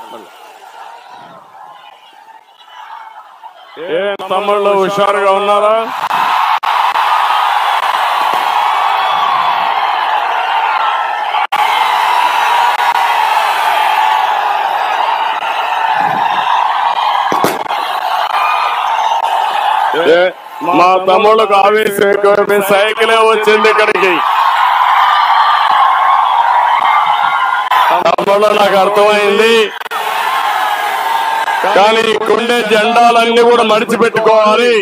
ఏ తమ్ముళ్ళు హుషారుగా ఉన్నారా ఏ, మా తమ్ముళ్ళకు ఆవేశం ఎక్కువ సైకిలే వచ్చింది ఇక్కడికి తమ్ముళ్ళు నాకు అర్థమైంది కానీ ఇక్కడుండే జెండాలన్నీ కూడా మడిచిపెట్టుకోవాలి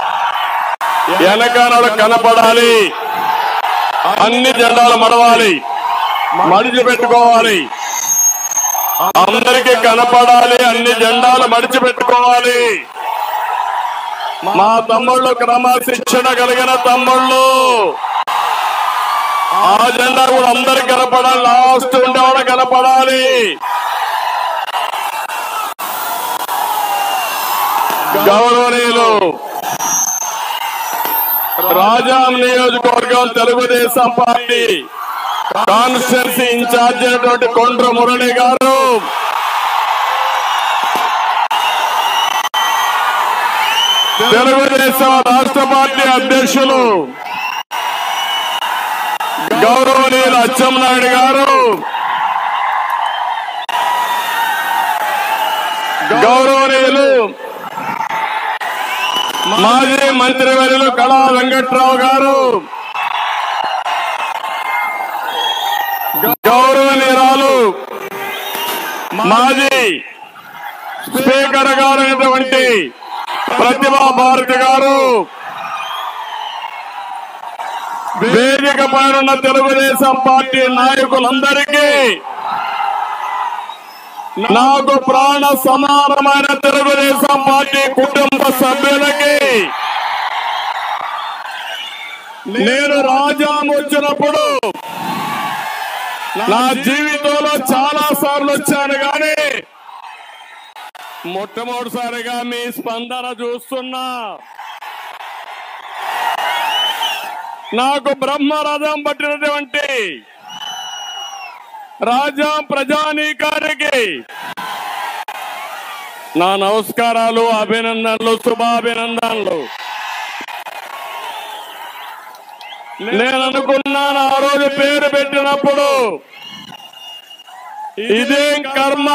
వెనకాల కనపడాలి అన్ని జెండాలు మడవాలి మడిచిపెట్టుకోవాలి అందరికీ కనపడాలి అన్ని జెండాలు మడిచిపెట్టుకోవాలి మా తమ్ముళ్ళు క్రమశిక్షణ కలిగిన తమ్ముళ్ళు ఆ జెండా కూడా అందరికి కనపడాలి లాస్ట్ ఉండేవాడు కనపడాలి గౌరవనీయులు రాజాం నియోజకవర్గం తెలుగుదేశం పార్టీ కాన్స్టిట్యున్సీ ఇన్ఛార్జ్ అయినటువంటి కొండ్ర మురళి గారు తెలుగుదేశం రాష్ట్ర పార్టీ అధ్యక్షులు గౌరవనీయులు అచ్చెన్నాయుడు గారు గౌరవనీయులు మాజీ మంత్రివర్యులు కళా వెంకట్రావు గారు గౌరవనీయురాలు మాజీ స్పీకర్ గారు అయినటువంటి ప్రతిభా భారతి గారు వేదిక పైన తెలుగుదేశం పార్టీ నాయకులందరికీ నాకు ప్రాణ సమానమైన తెలుగుదేశం పార్టీ కుటుంబ సభ్యులకి నేను రాజాం వచ్చినప్పుడు నా జీవితంలో చాలా సార్లు వచ్చాను కానీ మొట్టమొదటిసారిగా మీ స్పందన చూస్తున్నా నాకు బ్రహ్మరథం పట్టినటువంటి రాజా ప్రజానీకానికి నా నమస్కారాలు అభినందనలు శుభాభినందనలు నేను అనుకున్నాను ఆ రోజు పేరు పెట్టినప్పుడు ఇదేం కర్మ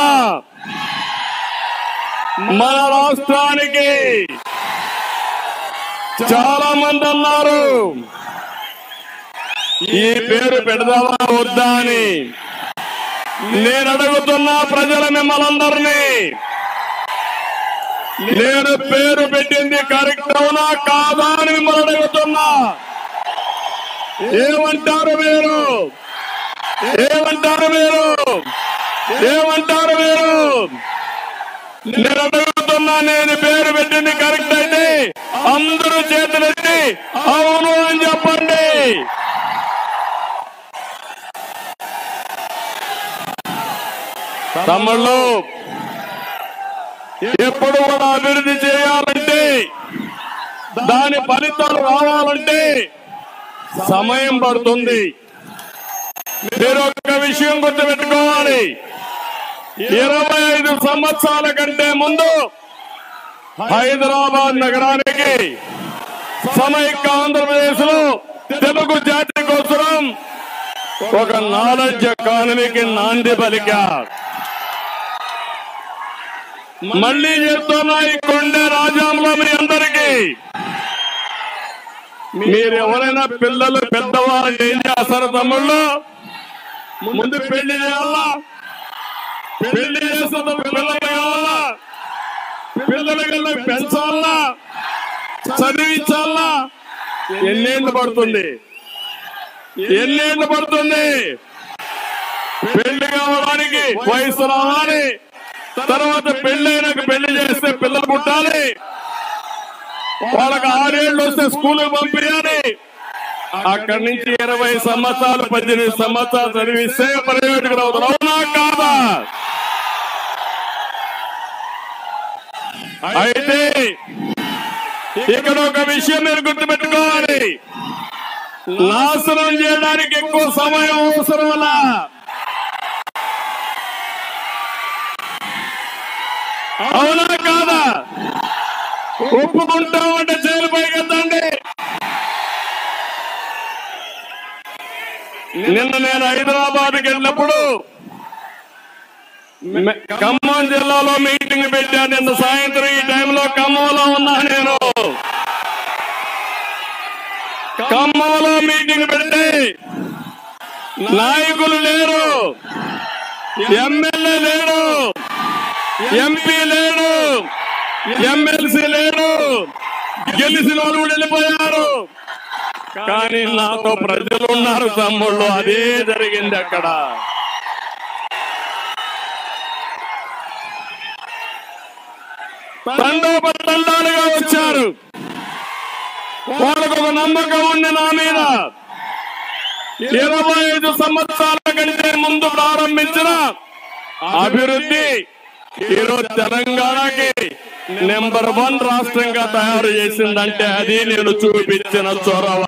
మన రాష్ట్రానికి చాలా మంది అన్నారు ఈ పేరు పెడదామా వద్దా అని నేను అడుగుతున్నా ప్రజల మిమ్మల్ని అందరినీ నేను పేరు పెట్టింది కరెక్ట్ అవునా కాదా అని మిమ్మల్ని అడుగుతున్నా ఏమంటారు మీరు ఏమంటారు మీరు ఏమంటారు మీరు నేను అడుగుతున్నా నేను పేరు పెట్టింది కరెక్ట్ అయితే అందరూ చేతులెత్తి అవును అని చెప్పండి తమ్ముళ్ళు ఎప్పుడు కూడా అభివృద్ధి చేయాలంటే దాని ఫలితాలు రావాలంటే సమయం పడుతుంది మీరు ఒక విషయం గుర్తుపెట్టుకోవాలి ఇరవై ఐదు సంవత్సరాల కంటే ముందు హైదరాబాద్ నగరానికి సమైక్య ఆంధ్రప్రదేశ్ లో తెలుగు జాతి కోసం ఒక నాలెడ్జ్ ఎకానమీకి నాంది పలికారు మళ్ళీ చెప్తున్నా ఈ కొండే రాజ్యాంగంలో మీ అందరికీ మీరు ఎవరైనా పిల్లలు పెద్దవాళ్ళు ఏం చేస్తారు తమ్ముళ్ళు ముందు పెళ్లి చేయాలా పెళ్లి చేసిన పిల్లలు కావాలా పిల్లలకి పెంచాలా చదివించాలా ఎన్నేళ్ళు పడుతుంది ఎన్నేళ్ళు పడుతుంది పెళ్లి కావడానికి వయసు రావాలి తర్వాత పెళ్ళైనాక పెళ్లి చేస్తే పిల్లలు పుట్టాలి వాళ్ళకి ఆరేళ్ళు వస్తే స్కూల్ పంపించాలి అక్కడి నుంచి ఇరవై సంవత్సరాలు పద్దెనిమిది సంవత్సరాలు చదివిస్తే ప్రయోజకుడు అవుతారు అవునా కాదా అయితే ఇక్కడ ఒక విషయం మీరు గుర్తుపెట్టుకోవాలి నాశనం చేయడానికి ఎక్కువ సమయం అవసరం అలా ఒప్పుకుంటామంటే చేలు పైకెత్తండి నిన్న నేను హైదరాబాద్కి వెళ్ళినప్పుడు మె- ఖమ్మం జిల్లాలో మీటింగ్ పెట్టాను నిన్న సాయంత్రం ఈ టైంలో ఖమ్మంలో ఉన్నా నేను ఖమ్మంలో మీటింగ్ పెడితే నాయకులు లేరు ఎమ్మెల్యే లేరు ఎంపీ లేడు ఎమ్మెల్సీ లేడు గెలిచిన వాళ్ళు కూడా వెళ్ళిపోయారు కానీ నాతో ప్రజలు ఉన్నారు తమ్ముళ్ళు అదే జరిగింది అక్కడ తండోపతండాలుగా వచ్చారు వాళ్ళకు ఒక నమ్మకం ఉంది నా మీద ఇరవై ఐదు సంవత్సరాల కంటే ముందు ప్రారంభించిన అభివృద్ధి ఈరోజు తెలంగాణకి నెంబర్ వన్ రాష్ట్రంగా తయారు చేసిందంటే అది నేను చూపించిన చొరవ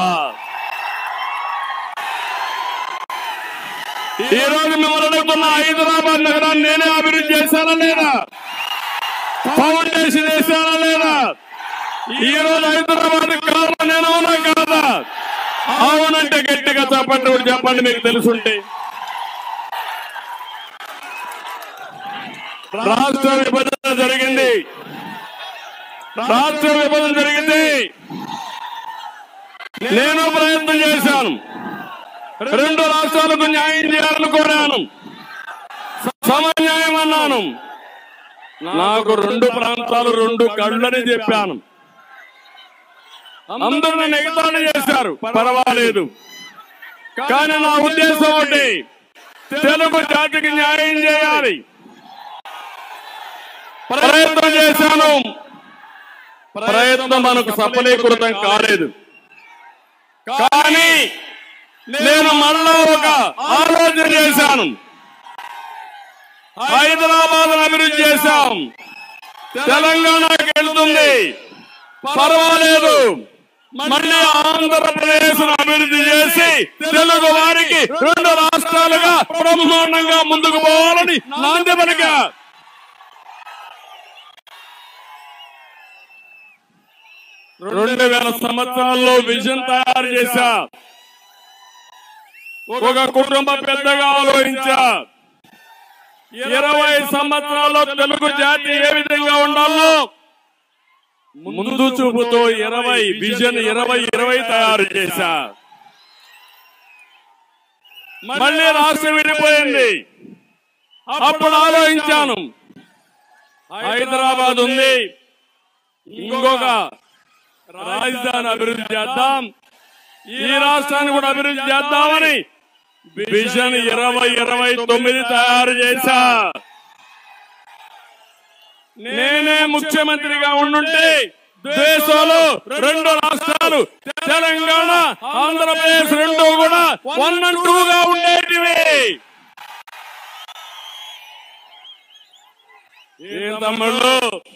ఈ రోజు మిమ్మల్ని అడుగుతున్న హైదరాబాద్ నగరాన్ని నేనే అభివృద్ధి చేశానా లేదా ఫౌండేషన్ వేశానా లేదా ఈ రోజు హైదరాబాద్ కారణం నేను అవునా కాదా అవునంటే గట్టిగా చెప్పండి ఒకటి చెప్పండి మీకు తెలుసుంటే రాష్ట్ర విభజన జరిగింది రాష్ట్ర విభజన జరిగింది నేను ప్రయత్నం చేశాను రెండు రాష్ట్రాలకు న్యాయం చేయాలని కోరాను సమన్యాయం అన్నాను నాకు రెండు ప్రాంతాలు రెండు కళ్ళని చెప్పాను అందరూ నన్ను ఎగతాళి చేశారు పర్వాలేదు కానీ నా ఉద్దేశం ఒకటి తెలుగు జాతికి న్యాయం చేయాలి ప్రయత్నం చేశాను ప్రయత్నం మనకు సఫలీకృతం కాలేదు కానీ నేను మళ్ళా ఒక ఆలోచన చేశాను హైదరాబాద్ అభివృద్ధి చేశాం తెలంగాణకి వెళ్తుంది పర్వాలేదు మళ్ళీ ఆంధ్రప్రదేశ్ అభివృద్ధి చేసి తెలుగు వారికి రెండు రాష్ట్రాలుగా బ్రహ్మాండంగా ముందుకు పోవాలని నాంది పలికా రెండు వేల సంవత్సరాల్లో విజన్ తయారు చేశా ఒక కుటుంబ పెద్దగా ఆలోచించా ఇరవై సంవత్సరాల్లో తెలుగు జాతి ఏ విధంగా ఉండాలో ముందు చూపుతో ఇరవై విజన్ ఇరవై ఇరవై తయారు చేశా మళ్ళీ రాష్ట్రం విడిపోయింది అప్పుడు ఆలోచించాను హైదరాబాద్ ఉంది ఇంకొక రాజధాని అభివృద్ధి చేద్దాం ఈ రాష్ట్రాన్ని కూడా అభివృద్ధి చేద్దామని విజన్ ఇరవై ఇరవై తొమ్మిది తయారు చేశా నేనే ముఖ్యమంత్రిగా ఉండుంటే దేశంలో రెండు రాష్ట్రాలు తెలంగాణ ఆంధ్రప్రదేశ్ రెండు కూడా వన్ అండ్ టూగా ఉండేటివి ఏం తమ్ముళ్ళు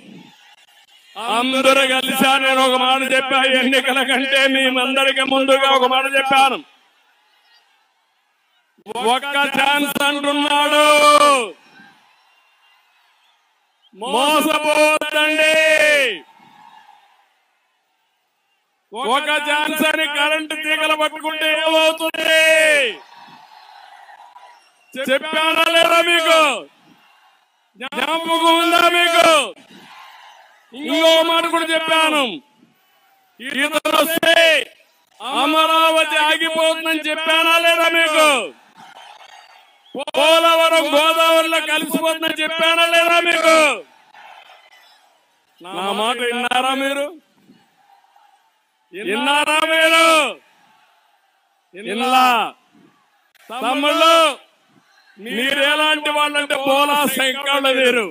అందరూ కలిసా నేను ఒక మాట చెప్పా ఎన్నికల కంటే మేమందరికీ ముందుగా ఒక మాట చెప్పాను ఒక్క ఛాన్స్ అంటున్నాడు మోసపోతండి ఒక ఛాన్స్ అని కరెంటు తీగలు పట్టుకుంటే ఏమవుతుంది చెప్పానా లేదా మీకు జ్ఞాపకం ఉందా మీకు ఇంకో మాట కూడా చెప్పాను ఇతను వస్తే అమరావతి ఆగిపోతుందని చెప్పానా లేదా మీకు పోలవరం గోదావరిలో కలిసిపోతుందని చెప్పానా లేదా మీకు నా మాట విన్నారా మీరు విన్నారా మీరు వినలా తమ్ముళ్ళు మీరు ఎలాంటి వాళ్ళంటే పోలా శంకళ్ళు మీరు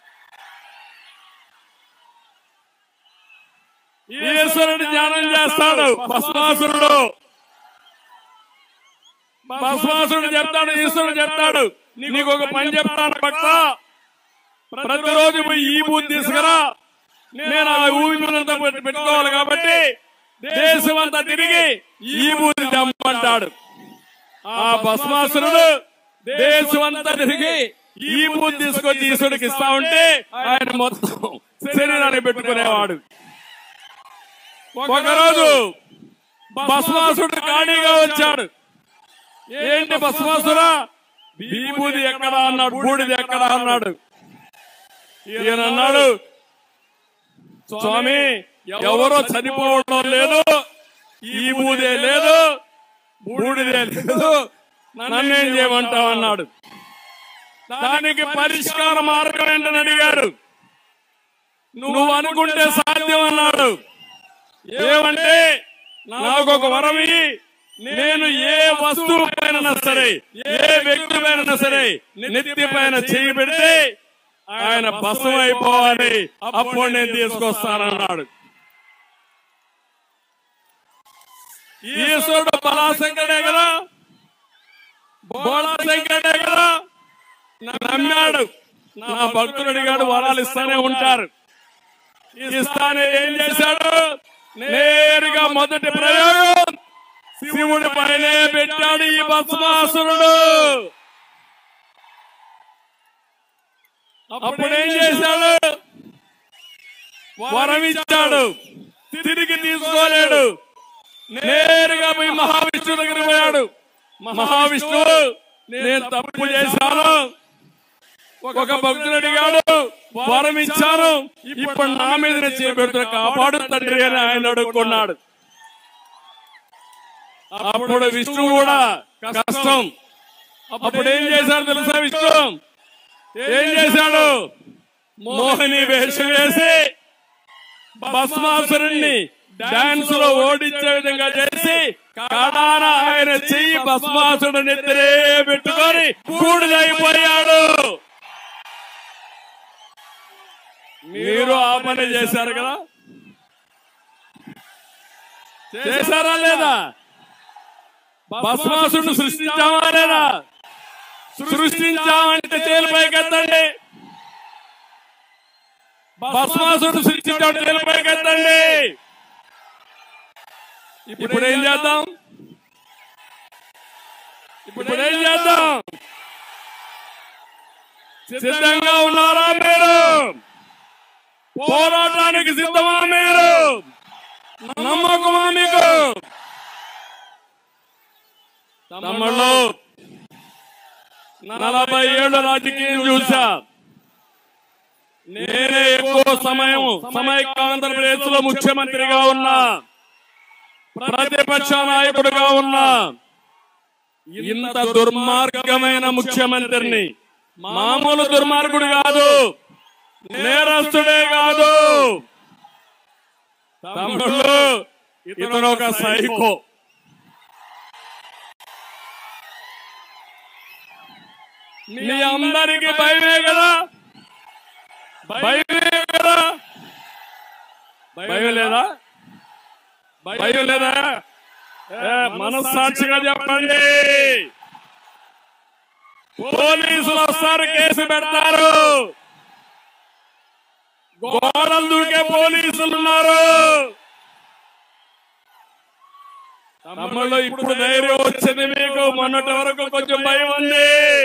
ఈశ్వరుడు ధ్యానం చేస్తాడు భస్మాసురుడు భస్మాసురుడు చెప్తాడు ఈశ్వరుడు చెప్తాడు నీకు ఒక పని చెప్తాను భక్త ప్రతిరోజు పోయి ఈ బూత్ తీసుకురా నేను ఆ ఊపినంతా పెట్టి- పెట్టుకోవాలి కాబట్టి దేశం అంతా తిరిగి ఈ బూత్ తెమ్మంటాడు ఆ భస్మాసురుడు దేశం అంతా తిరిగి ఈ బూత్ తీసుకొచ్చి ఈశ్వరుడికి ఇస్తా ఉంటే ఆయన మొత్తం శరీరాన్ని పెట్టుకునేవాడు ఒకరోజు భస్మాసుడు ఖాళీగా వచ్చాడు ఏంటి భస్మాసురా విభూది ఎక్కడ అన్నాడు బూడిది ఎక్కడ అన్నాడు ఈయన అన్నాడు స్వామి ఎవరో చనిపోవడం లేదు ఈ బూదే లేదు బూడిదే లేదు నన్నేం చేయమంటావు అన్నాడు దానికి పరిష్కార మార్గం ఏంటని అడిగారు నువ్వు అనుకుంటే సాధ్యం అన్నాడు ఏమంటే నాకు ఒక వరం ఇయ్యి. నేను ఏ వస్తువు పైన సరే ఏ వ్యక్తి పైన సరే నెత్తి పైన చేయి పెడితే ఆయన భస్మం అయిపోవాలి అప్పుడు నేను తీసుకొస్తానన్నాడు ఈశ్వరుడు బలాశంకరే కదా బోళాశంకరే కదా నమ్మాడు నా భక్తుడు అడిగాడు వరాలు ఇస్తానే ఉంటారు ఇస్తానే ఏం చేశాడు నేరుగా మొదటి ప్రయోగం శివుడి పైనే పెట్టాడు ఈ భస్మాసురుడు అప్పుడు ఏం చేశాడు వరం ఇచ్చాడు తిరిగి తీసుకోలేడు నేరుగా పోయి మహావిష్ణువు దగ్గరికి పోయాడు మహావిష్ణువు నేను తప్పు చేశాను ఒక భక్తుడు అడిగాడు వరం ఇచ్చాను ఇప్పుడు నా మీద చేపెడుతున్న కాపాడు తండ్రి అని ఆయన అడుగుకున్నాడు అప్పుడు విష్ణు కూడా కష్టం అప్పుడు ఏం చేశాడు తెలుసా విష్ణు ఏం చేశాడు మోహిని వేషం వేసి భస్మాసురుణ్ణి డాన్స్ లో ఓడించే విధంగా చేసి కడాన ఆయన చెయ్యి భస్మాసుడు నెత్తిరే పెట్టుకొని కూడిదైపోయాడు మీరు ఆ పని చేశారు కదా చేశారా లేదా భస్మాసుడు సృష్టించామా లేదా సృష్టించామంటే తేలిపైకెత్తండి భస్మాసుడు సృష్టించాడు తేలిపైకెత్తండి ఇప్పుడు ఏం చేద్దాం ఇప్పుడు ఏం చేద్దాం సిద్ధంగా ఉన్నారా మీరు పోరాటానికి సిద్ధమా మీరు నమ్మకమా మీకు తమ్ముళ్ళు నలభై ఏళ్ళు రాజకీయం చూసా నేనే ఎక్కువ సమయం సమైక్య ఆంధ్రప్రదేశ్ లో ముఖ్యమంత్రిగా ఉన్నా ప్రతిపక్ష నాయకుడిగా ఉన్నా ఇంత దుర్మార్గమైన ముఖ్యమంత్రిని మామూలు దుర్మార్గుడు కాదు నేరస్తుడే కాదు తమ్ముళ్ళు ఇతను ఒక సైకో మీ అందరికి భయమే కదా భయమే కదా భయం లేదా భయం లేదా ఏ, మనస్సాక్షిగా చెప్పండి పోలీసులు వస్తారు కేసు పెడతారు గోడలు దూకే పోలీసులు ఉన్నారు తమ్ముళ్ళు ఇప్పుడు ధైర్యం వచ్చింది మీకు మొన్నటి వరకు కొంచెం భయం ఉంది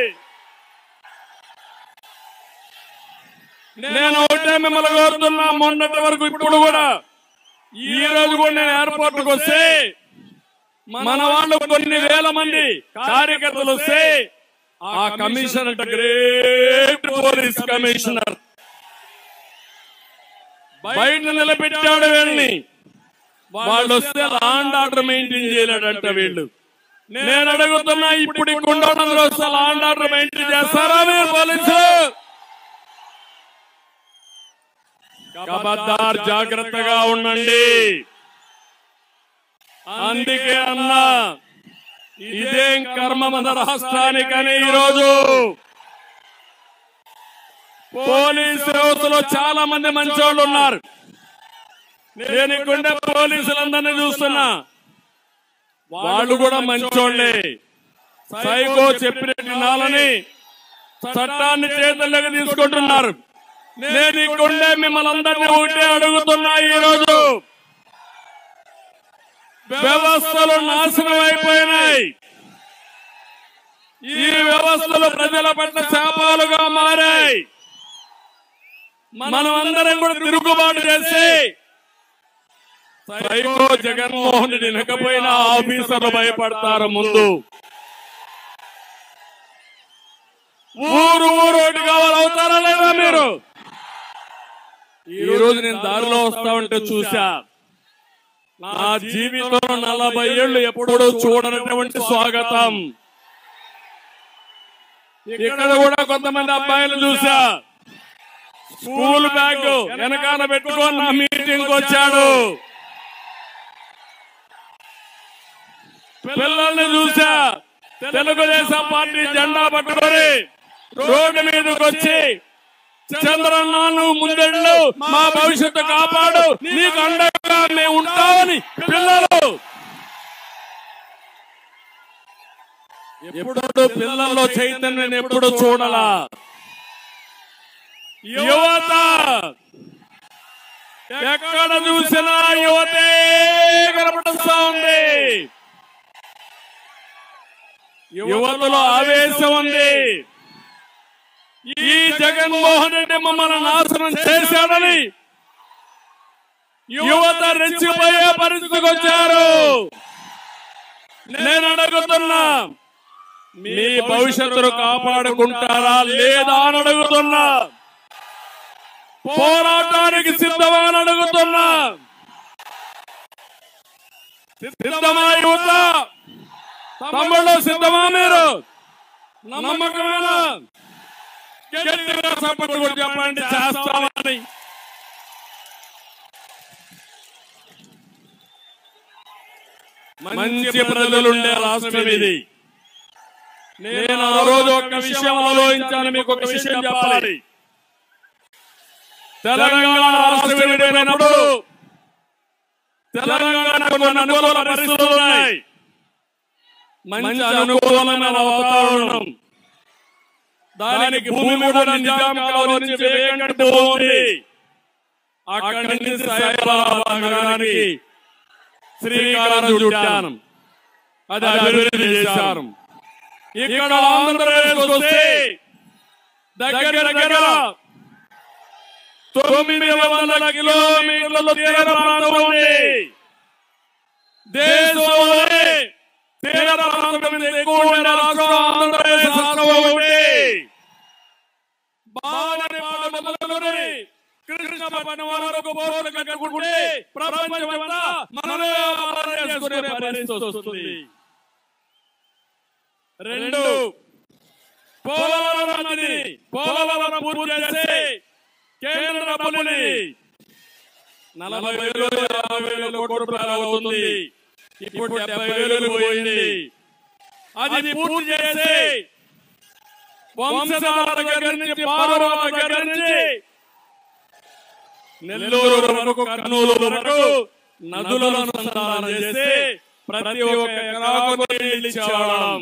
నేను ఒకటే మిమ్మల్ని కోరుతున్నా మొన్నటి వరకు ఇప్పుడు కూడా ఈ రోజు కూడా నేను ఎయిర్పోర్ట్ కు వస్తే మన వాళ్ళు కొన్ని వేల మంది కార్యకర్తలు వస్తే ఆ కమిషనర్ అంటే గ్రేట్ పోలీస్ కమిషనర్ బయట నిలబెట్టాడు వీళ్ళని వాళ్ళు వస్తే లాండ్ ఆర్డర్ మెయింటైన్ చేయలేడంట వీళ్ళు నేను అడుగుతున్నా ఇప్పుడు ఈ గుండోడంలో వస్తే లాండ్ ఆర్డర్ మెయింటైన్ చేస్తారా మీరు పోలీసు కబద్దార్ జాగ్రత్తగా ఉండండి అందుకే అన్నా ఇదేం కర్మ మన రాష్ట్రానికని ఈరోజు పోలీసు వ్యవస్థలో చాలా మంది మంచోళ్ళు ఉన్నారు నేను ఇక్కడే పోలీసులందరినీ చూస్తున్నా వాళ్ళు కూడా మంచోళ్ళే సైకో చెప్పినట్టు నాలని చట్టాన్ని చేతుల్లోకి తీసుకుంటున్నారు నేను ఇక్కడే మిమ్మల్ని అందరినీ ఒకటే అడుగుతున్నా ఈ రోజు వ్యవస్థలు నాశనం అయిపోయినాయి ఈ వ్యవస్థలు ప్రజల పట్ల శాపాలుగా మారాయి మనం అందరం కూడా తిరుగుబాటు చేసి సైకో జగన్మోహన్ రెడ్డి వినకపోయినా ఆఫీసర్లు భయపడతారు ముందు ఊరు ఊరు ఒకటి కావాలి అవుతారా లేదా మీరు ఈ రోజు నేను దారిలో వస్తా ఉంటే చూసా నా జీవితంలో నలభై ఏళ్ళు ఎప్పుడూ చూడనటువంటి స్వాగతం ఇక్కడ కూడా కొంతమంది అబ్బాయిలు చూసా స్కూల్ బ్యాగ్ వెనకాల పెట్టుకొని నా మీటింగ్ వచ్చాడు పిల్లల్ని చూసా తెలుగుదేశం పార్టీ జెండా పట్టుకొని రోడ్డు మీదకి వచ్చి చంద్రన్న నువ్వు ముందెళ్ళు మా భవిష్యత్తు కాపాడు నీకు అండగా మేము ఉంటామని పిల్లలు ఎప్పుడు పిల్లల్లో చైతన్యం ఎప్పుడు చూడాలా యువత ఎక్కడ చూసినా యువతే కనపడుస్తా ఉంది యువతలో ఆవేశం ఉంది ఈ జగన్మోహన్ రెడ్డి మమ్మల్ని నాశనం చేశాడని యువత రెచ్చిపోయే పరిస్థితికి వచ్చారు నేను అడుగుతున్నా మీ భవిష్యత్తును కాపాడుకుంటారా లేదా అని అడుగుతున్నా పోరాటానికి సిద్ధమా అని అడుగుతున్నా సిద్ధమా యువత తమ్ముళ్ళు సిద్ధమా మీరు నమ్మకమేనా గట్టిగా సపోర్ట్ కూడా చెప్పండి చేస్తామని మంచి ప్రజలు ఉండే రాష్ట్రం ఇది నేను ఆ రోజు ఒక విషయం ఆలోచించాను మీకు ఒక విషయం చెప్పాలి తెలంగాణ రాష్ట్రం విడిపోయినప్పుడు తెలంగాణ కొన్ని అనుకూల పరిస్థితులు ఉన్నాయి మంచి అనుకూలమైన వాతావరణం దానికి భూమి కూడా నిజాం కాలం నుంచి వేగంట ఉంది అక్కడి నుంచి సైబరాబాద్ నగరానికి శ్రీకారం చుట్టాను అది అభివృద్ధి చేశారు ఇక్కడ ఆంధ్రప్రదేశ్ వస్తే దగ్గర దగ్గర తొమ్మిది వందల కిలోమీటర్ల తీర ప్రాంతం ఉంది దేశంలోనే తీర ప్రాంతం మీద ఎక్కువ ఉండే రాష్ట్రం ఆంధ్రప్రదేశ్ రాష్ట్రం ఒకటి బాలనేపాడు మొదలుకొని కృష్ణపట్నం వరకు బోర్లు కట్టుకుంటే ప్రపంచమంతా మనమే వ్యాపారం చేసుకునే పరిస్థితి వస్తుంది రెండు పోలవరం నదిని పోలవరం పూర్తి చేస్తే కేంద్ర డబ్బులని నలభై వేలు యాభై వేలు కోట్ల రూపాయలు అవుతుంది ఇప్పుడు డెబ్బై వేలు పోయింది అది పూర్తి చేసి వంశధార దగ్గర నుంచి పాలరాల దగ్గర నుంచి నెల్లూరు వరకు కర్నూలు వరకు నదులను అనుసంధానం చేస్తే ప్రతి ఒక్క ఎకరాకు నీళ్ళు ఇచ్చేవాళ్ళం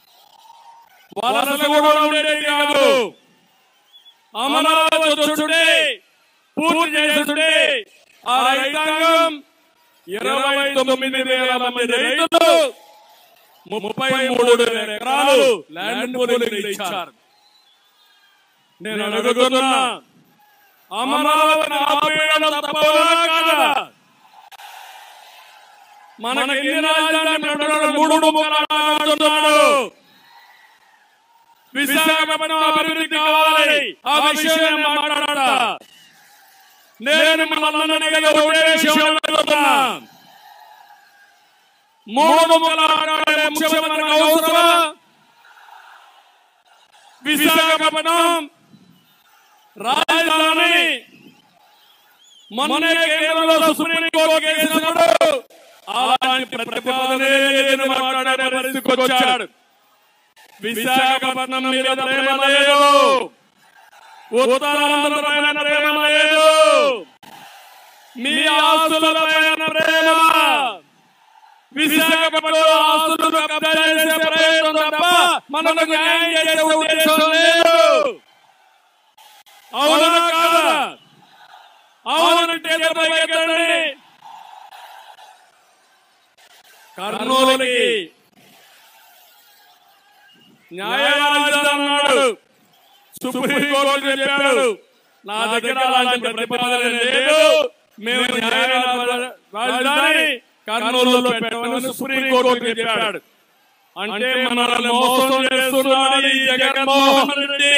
వలస కూడా ఉండేది కాదు అమరావతి వచ్చుంటే పూర్తి చేస్తుంటే ఆ రైతాంగం ఇరవై తొమ్మిది వేల మంది రైతులు ముప్పై మూడు వేల ఎకరాలు ల్యాండ్ పూలింగ్ ఇచ్చారు నేను అడుగుతున్నా అమరావతిని ఆపేయడం తప్పవునా కాదా మనకి ఎన్ని రాజధాని పెట్టడం మూడు ముక్కలాడుతున్నాడు విశాఖపట్నం అభివృద్ధి కావాలి ఆ విషయం నేను మాట్లాడా నేను మిమ్మల్ని ఒకటే విషయం అడుగుతున్నా మూడు ముక్కలాడే ముఖ్యమంత్రికి అవసరమా విశాఖపట్నం రాజధాని మొన్నే కేంద్రంలో సుప్రీంకోర్టు కేసినప్పుడు అలాంటి ప్రతిపాదనే లేదని మాట్లాడే పరిస్థితికి వచ్చాడు విశాఖపట్నం మీద ప్రేమ లేదు ఉత్తరాంధ్ర పైన ప్రేమ లేదు మీ ఆస్తుల పైన ప్రేమ విశాఖపట్నం ఆస్తులను కబ్జా చేసే ప్రయత్నం తప్ప మనకు న్యాయం చేసే ఉద్దేశం లేదు అవునా కాదా అవునంటే ఎక్కడండి కర్నూలుకి న్యాయవాది అన్నాడు సుప్రీంకోర్టు చెప్పాడు నా దగ్గర అలాంటి ప్రతిపాదన లేదు మేము న్యాయ రాజధాని కర్నూలులో పెట్టమని సుప్రీంకోర్టు చెప్పాడు అంటే మనల్ని మోసం చేస్తున్నాడు ఈ జగన్మోహన్ రెడ్డి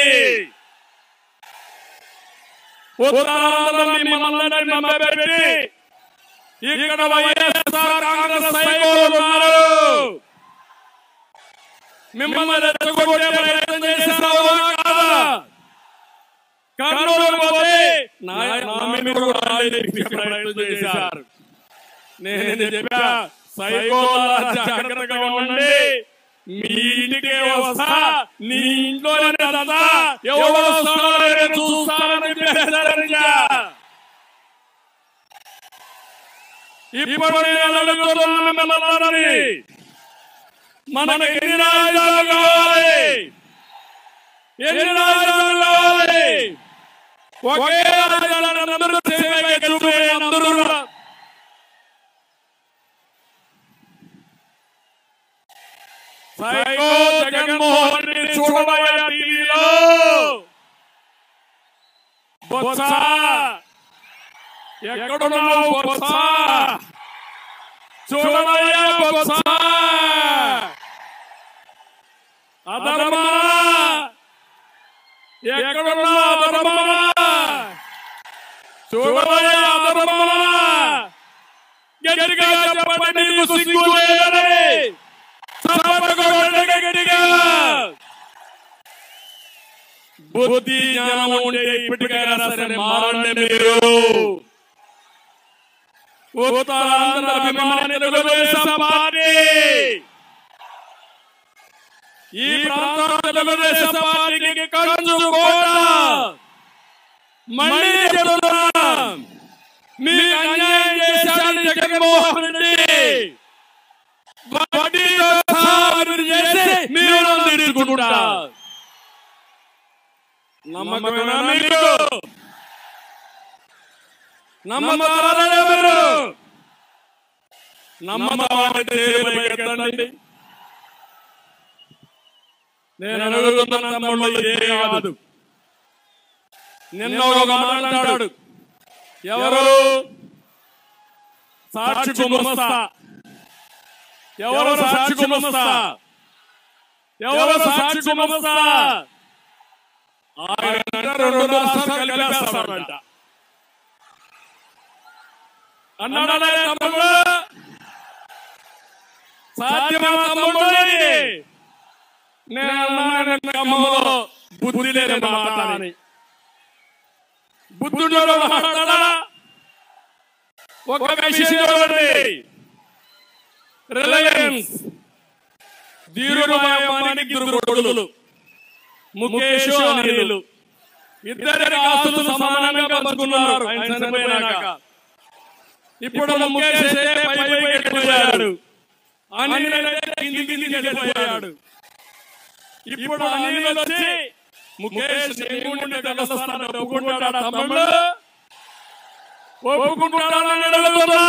ఉత్తరాంధ్ర మిమ్మల్ని నమ్మబెట్టి ఇక్కడ వైఎస్ఆర్ కాంగ్రెస్ సైకోలు ఉన్నారు మిమ్మల్ని రెచ్చగొట్టే ప్రయత్నం చేశారు కాదా కర్నూలు పోతే నా నా మీద కూడా రాజకీయ ప్రయత్నం చేశారు నేను చెప్పా సైకోల జాగ్రత్తగా ఉండండి మీ ఇంటికే వస్తా నీ ఇంట్లోనే దంతా ఎవరు వస్తారో నేను చూస్తానని చెప్పేశారయ్యా. ఇప్పుడు నేను అడుగుతున్నాను మిమ్మల్ని మనకి ఎన్ని రాజధానులు కావాలి ఎన్ని రాజధానులు కావాలి ఒకే రాజధాని అందరూ సేవగా చూపే అందరూ కూడా సైకో జగన్మోహన్ రెడ్డి చూడబోయే టీవీలో బొత్స ఎక్కడున్నావు బొత్స చూడబోయే బొత్స అధర్మా ఎక్కడున్నావు అధర్మా చూడబోయే అధర్మా గట్టిగా చెప్పండి నీకు సిగ్గు లేదని చప్పట్లు గట్టిగా బుద్ధి జ్ఞానం ఉంటే ఇప్పటికైనా సరే మారండి మీరు ఉత్తరాంధ్ర అభిమాని తెలుగుదేశం పార్టీ ఈ ప్రాంత తెలుగుదేశం పార్టీకి కంచు కోట మళ్ళీ చెప్తున్నాం మీకు అన్యాయం చేశాడు జగన్మోహన్ రెడ్డి వడ్డీతో సహా అభివృద్ధి చేసి మీరు తీర్చుకుంటారు నమ్మకమేనా మీకు నమ్మతారా మీరు నమ్మతామంటే ఎత్తండి నేను అడుగుతున్న తమ్ముళ్ళు ఇదే కాదు నిన్న ఒక మాట అంటాడు ఎవరు సాక్షి గుమస్తా ఎవరు సాక్షి గుమస్తా ఎవరు సాక్షి గుమస్తా ఆయన రెండు రాష్ట్రాలు కలిపేస్తాడంట అన్నాడే తమ్ముడు సాధ్యమా తమ్ముడు ఇది? నేను అన్నాను ఖమ్మంలో బుద్ధి లేని మాట అని బుద్ధుడు మాట్లాడా ఒక విషయం చూడండి రిలయన్స్ ధీరుమాయమానికి ఇద్దరు కొడుకులు ముఖేష్ అనిలు ఇద్దరి ఆస్తులు సమానంగా పంచుకున్నారు ఆయన చనిపోయినాక ఇప్పుడు ముఖేష్ అయితే పై పైకి వెళ్ళిపోయాడు అనిల్ అయితే కింది కిందికి వెళ్ళిపోయాడు ఇప్పుడు అనిల్ వచ్చి ముఖేష్ నేను కలుస్తాను ఒప్పుకుంటాడా తమ్ముడు ఒప్పుకుంటాడని అడుగుతున్నా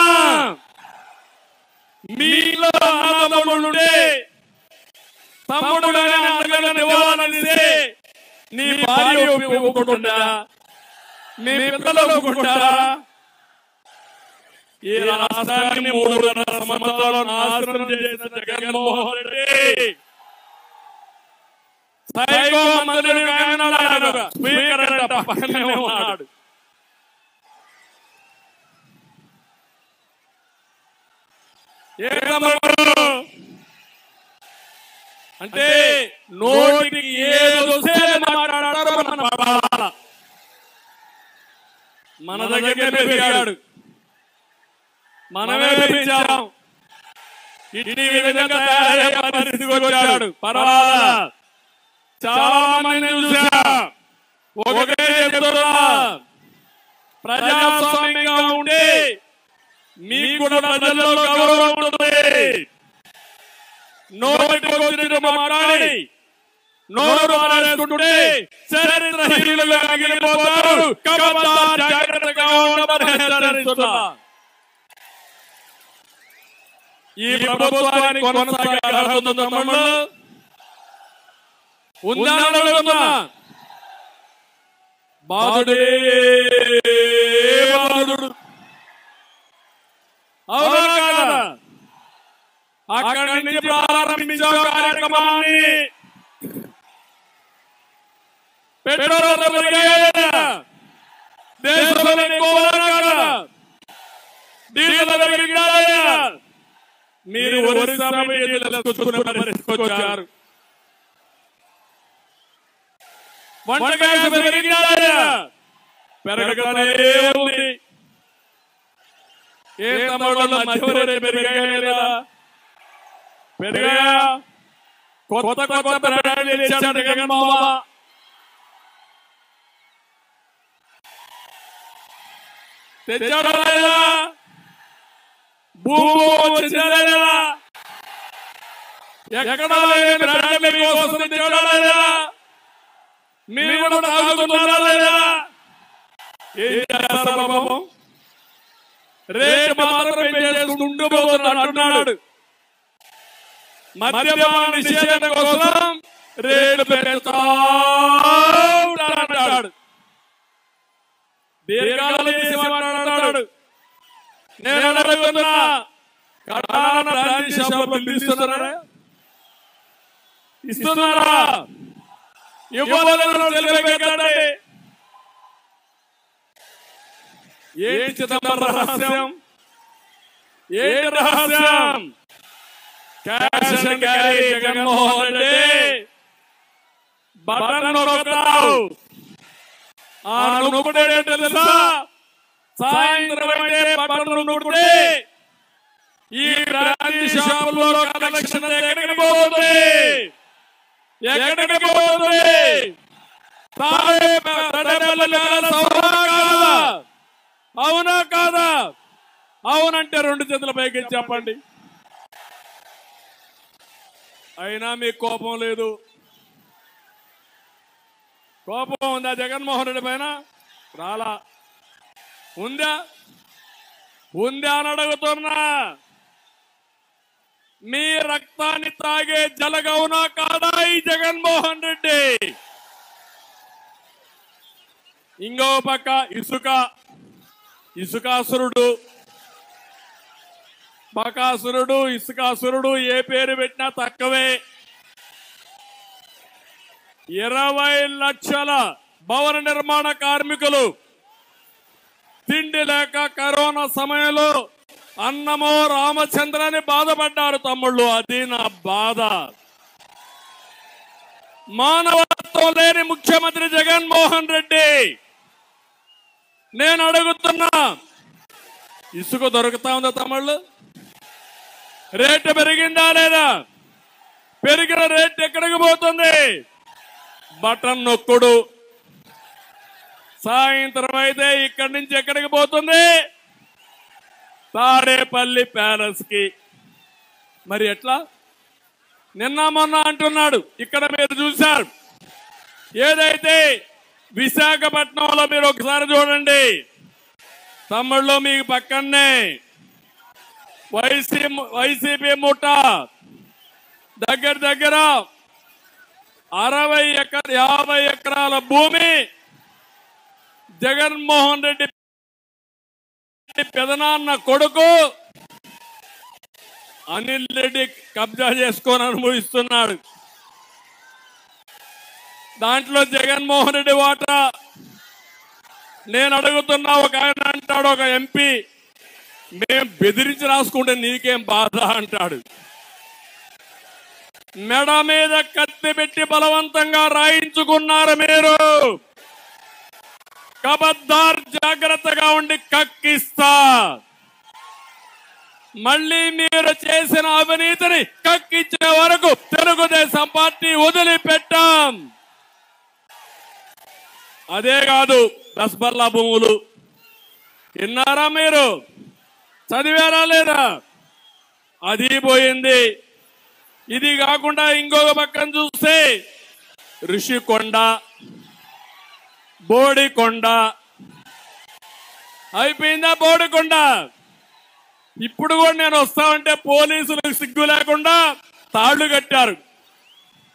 మీలో అన్నదమ్ముడుంటే తమ్ముడు గాని అన్నగాని ఇవ్వాలనిస్తే నీ భార్య ఒప్పుకుంటుందా మీ పిల్లలు ఒప్పుకుంటారా ఈ రాష్ట్రాన్ని మూడున్నర సంవత్సరాలు నాశనం చేసిన జగన్మోహన్ రెడ్డి సైకో మంత్రులు ఆయన స్పీకర్ అంట పక్కనే ఉన్నాడు ఏ తమ్ముడు? అంటే నోటికి ఏది వస్తే అది మాట్లాడారో మనం పడాల మన దగ్గరే పెరిగాడు మనమే పెంచాం ఇన్ని విధంగా తయారయ్యే పరిస్థితికి వచ్చాడు పర్వాలా చాలా మంది చూసా ఒకటే చెప్తున్నా ప్రజాస్వామ్యంగా ఉండి మీకు కూడా ప్రజల్లో గౌరవం ఉంటుంది నోటికి వచ్చినట్టు మాట్లాడి నోరు మారేసుకుంటే చరిత్రహీనులుగా మిగిలిపోతారు కబద్దార్ జాగ్రత్తగా ఉండమని హెచ్చరిస్తున్నా ఈ ప్రభుత్వానికి కొనసాగే అర్హత ఉందా తమ్ముళ్ళు ఉందని అడుగుతున్నా బాధుడే బాధుడు అవునా కాదా అక్కడి నుంచి ప్రారంభించాం కార్యక్రమాన్ని పెట్రోల్ ధరలు పెరిగాయా? దేశంలో ఎక్కువ కాదా డీజిల్ ధర పెరిగాయా? మీరు ఒరిస్సా మీద తీసుకొచ్చుకునే పరిస్థితికి వచ్చారు వంట గ్యాస్ పెరిగాయా? పెరగగానే ఉంది ఏ తమిళలో మధ్యవరే పెరిగాయా లేదా పెరిగాయా కొత్త కొత్త బ్రాండ్లు ఇచ్చాడు జగన్ మామ తెచ్చాడా లేదా భూమి వచ్చిందా లేదా ఎక్కడ లేని బ్రాండ్లు మీకోసం తెచ్చాడా లేదా మీరు కూడా తాగుతున్నారా లేదా ఏం చేస్తారు బాబు రేటు మాత్రం పెంచేస్తుండబోతున్నాడు అంటున్నాడు మద్యపాన నిషేధం కోసం రేటు పెంచుతా ఉంటాడంటాడు దీర్ఘాలు చేసి మాట్లాడతాడు నేను అడుగుతున్నా కడాన బ్రాండీ షాపులో బిల్లు ఇస్తున్నారా ఇస్తున్నారా ఇవ్వాలని తెలియబెట్టండి ఏంటి చిదంబరం రహస్యం ఏంటి రహస్యం cash and carry Jaganmohan Reddy button నొక్కుతావు ఆ నొక్కుడే తెలుసా సాయంత్రం అయితే బటన్ నొక్కుతే ఈ బ్రాండీ షాపులో కలెక్షన్ ఎక్కడికి పోతుంది ఎక్కడికి పోతుంది తానే తడబల్ల సౌరా కాదా అవునా కాదా అవునంటే రెండు చేతుల పైకి చెప్పండి అయినా మీకు కోపం లేదు కోపం ఉందా జగన్మోహన్ రెడ్డి పైన రాలా ఉందా ఉందా అని అడుగుతున్నా మీ రక్తాన్ని తాగే జలగవునా కాదా ఈ జగన్మోహన్ రెడ్డి ఇంకో పక్క ఇసుక ఇసుకాసురుడు బకాసురుడు ఇసుకాసురుడు ఏ పేరు పెట్టినా తక్కువే ఇరవై లక్షల భవన నిర్మాణ కార్మికులు తిండి లేక కరోనా సమయంలో అన్నమో రామచంద్రని బాధపడ్డారు తమ్ముళ్ళు అది నా బాధ మానవత్వం లేని ముఖ్యమంత్రి జగన్మోహన్ రెడ్డి నేను అడుగుతున్నా ఇసుక దొరుకుతా ఉందా తమ్ముళ్ళు రేటు పెరిగిందా లేదా పెరిగిన రేట్ ఎక్కడికి పోతుంది బటన్ నొక్కుడు సాయంత్రం అయితే ఇక్కడి నుంచి ఎక్కడికి పోతుంది తాడేపల్లి ప్యాలెస్ కి మరి ఎట్లా నిన్న మొన్న అంటున్నాడు ఇక్కడ మీరు చూశారు ఏదైతే విశాఖపట్నంలో మీరు ఒకసారి చూడండి తమ్ముళ్ళు మీకు పక్కనే వైసీ వైసీపీ ముఠ దగ్గర దగ్గర అరవై ఎకర యాభై ఎకరాల భూమి జగన్మోహన్ రెడ్డి పెదనాన్న కొడుకు అనిల్ రెడ్డి కబ్జా చేసుకొని అనుభవిస్తున్నాడు దాంట్లో జగన్మోహన్ రెడ్డి వాటా నేను అడుగుతున్నా ఒక ఆయన అంటాడు ఒక ఎంపీ మేం బెదిరించి రాసుకుంటే నీకేం బాధ అంటాడు మెడ మీద కత్తి పెట్టి బలవంతంగా రాయించుకున్నారు మీరు కబద్దార్ జాగ్రత్తగా ఉండి కక్కిస్తా మళ్ళీ మీరు చేసిన అవినీతిని కక్కించే వరకు తెలుగుదేశం పార్టీ వదిలిపెట్టాం అదే కాదు రస్బర్లా భూములు విన్నారా మీరు చదివారా లేదా అది పోయింది ఇది కాకుండా ఇంకొక పక్కన చూస్తే ఋషికొండ బోడికొండ అయిపోయిందా బోడికొండ ఇప్పుడు కూడా నేను వస్తామంటే పోలీసులకు సిగ్గు లేకుండా తాళ్లు కట్టారు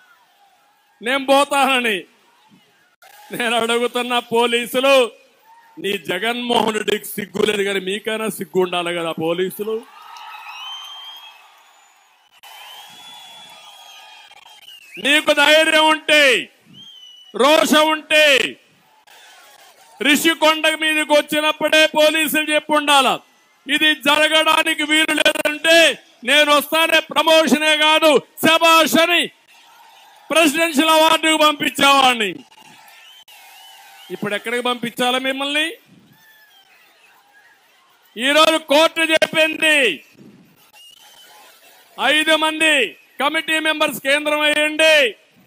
నేను పోతానని నేను అడుగుతున్న పోలీసులు నీ జగన్మోహన్ రెడ్డికి సిగ్గు లేదు కానీ మీకైనా సిగ్గు ఉండాలి కదా పోలీసులు నీకు ధైర్యం ఉంటే రోషం ఉంటే రిషికొండ మీదకి వచ్చినప్పుడే పోలీసులు చెప్పి ఉండాల ఇది జరగడానికి వీలు లేదంటే నేను వస్తానే ప్రమోషనే కాదు శబాష్ అని ప్రెసిడెన్షియల్ అవార్డుకు పంపించేవాడిని ఇప్పుడు ఎక్కడికి పంపించాలా మిమ్మల్ని ఈరోజు కోర్టు చెప్పింది ఐదు మంది కమిటీ మెంబర్స్ కేంద్రం అయ్యండి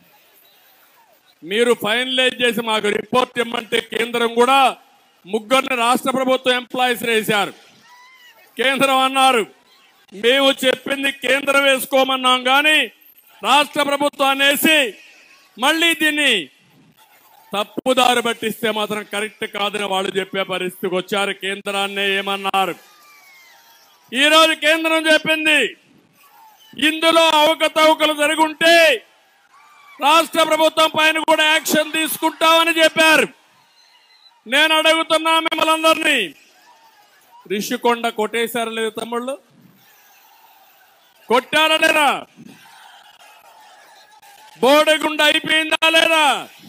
మీరు ఫైనలైజ్ చేసి మాకు రిపోర్ట్ ఇమ్మంటే కేంద్రం కూడా ముగ్గురిని రాష్ట్ర ప్రభుత్వం ఎంప్లాయీస్ వేశారు కేంద్రం అన్నారు మేము చెప్పింది కేంద్రం వేసుకోమన్నాం కానీ రాష్ట్ర ప్రభుత్వం అనేసి మళ్ళీ దీన్ని తప్పుదారి పట్టిస్తే మాత్రం కరెక్ట్ కాదని వాళ్ళు చెప్పే పరిస్థితికి వచ్చారు కేంద్రాన్ని ఏమన్నారు ఈరోజు కేంద్రం చెప్పింది ఇందులో అవకతవకలు జరుగుంటే రాష్ట్ర ప్రభుత్వం పైన కూడా యాక్షన్ తీసుకుంటామని చెప్పారు నేను అడుగుతున్నా మిమ్మల్ని అందరినీ రిషికొండ కొట్టేశారా లేదు తమ్ముళ్ళు కొట్టారా లేరా బోడగుండ అయిపోయిందా లేదా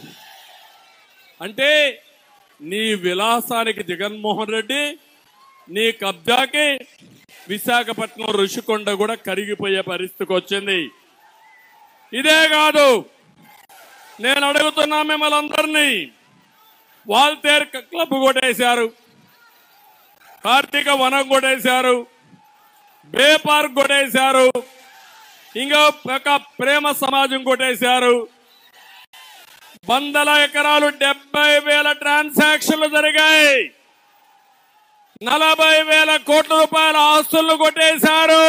అంటే నీ విలాసానికి జగన్మోహన్ రెడ్డి నీ కబ్జాకి విశాఖపట్నం ఋషికొండ కూడా కరిగిపోయే పరిస్థితికి వచ్చింది ఇదే కాదు నేను అడుగుతున్నా మిమ్మల్ని అందరినీ వాల్తేర్ క్లబ్ కొట్టేశారు కార్తీక వనం కొట్టేశారు బే పార్క్ కొట్టేశారు ఇంకా ఒక ప్రేమ సమాజం కొట్టేశారు వందల ఎకరాలు డెబ్బై వేల ట్రాన్సాక్షన్లు జరిగాయి నలభై వేల కోట్ల రూపాయల ఆస్తులను కొట్టేశారు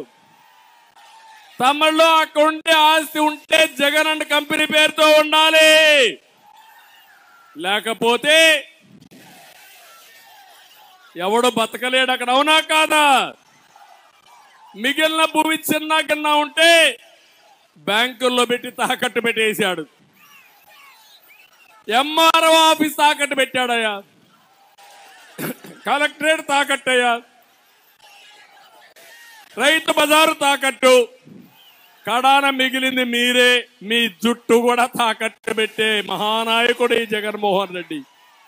తమిళ్లో అక్కడ ఉంటే ఆస్తి ఉంటే జగన్ అండ్ కంపెనీ పేరుతో ఉండాలి లేకపోతే ఎవడు బతకలేడు అక్కడ అవునా కాదా మిగిలిన భూమి చిన్న కింద ఉంటే బ్యాంకుల్లో పెట్టి తాకట్టు పెట్టేశాడు ఎంఆర్ఓ ఆఫీస్ తాకట్టు పెట్టాడయ్యా కలెక్టరేట్ తాకట్టయ్యా రైతు బజారు తాకట్టు కడాన మిగిలింది మీరే మీ జుట్టు కూడా తాకట్టు పెట్టే మహానాయకుడు ఈ జగన్మోహన్ రెడ్డి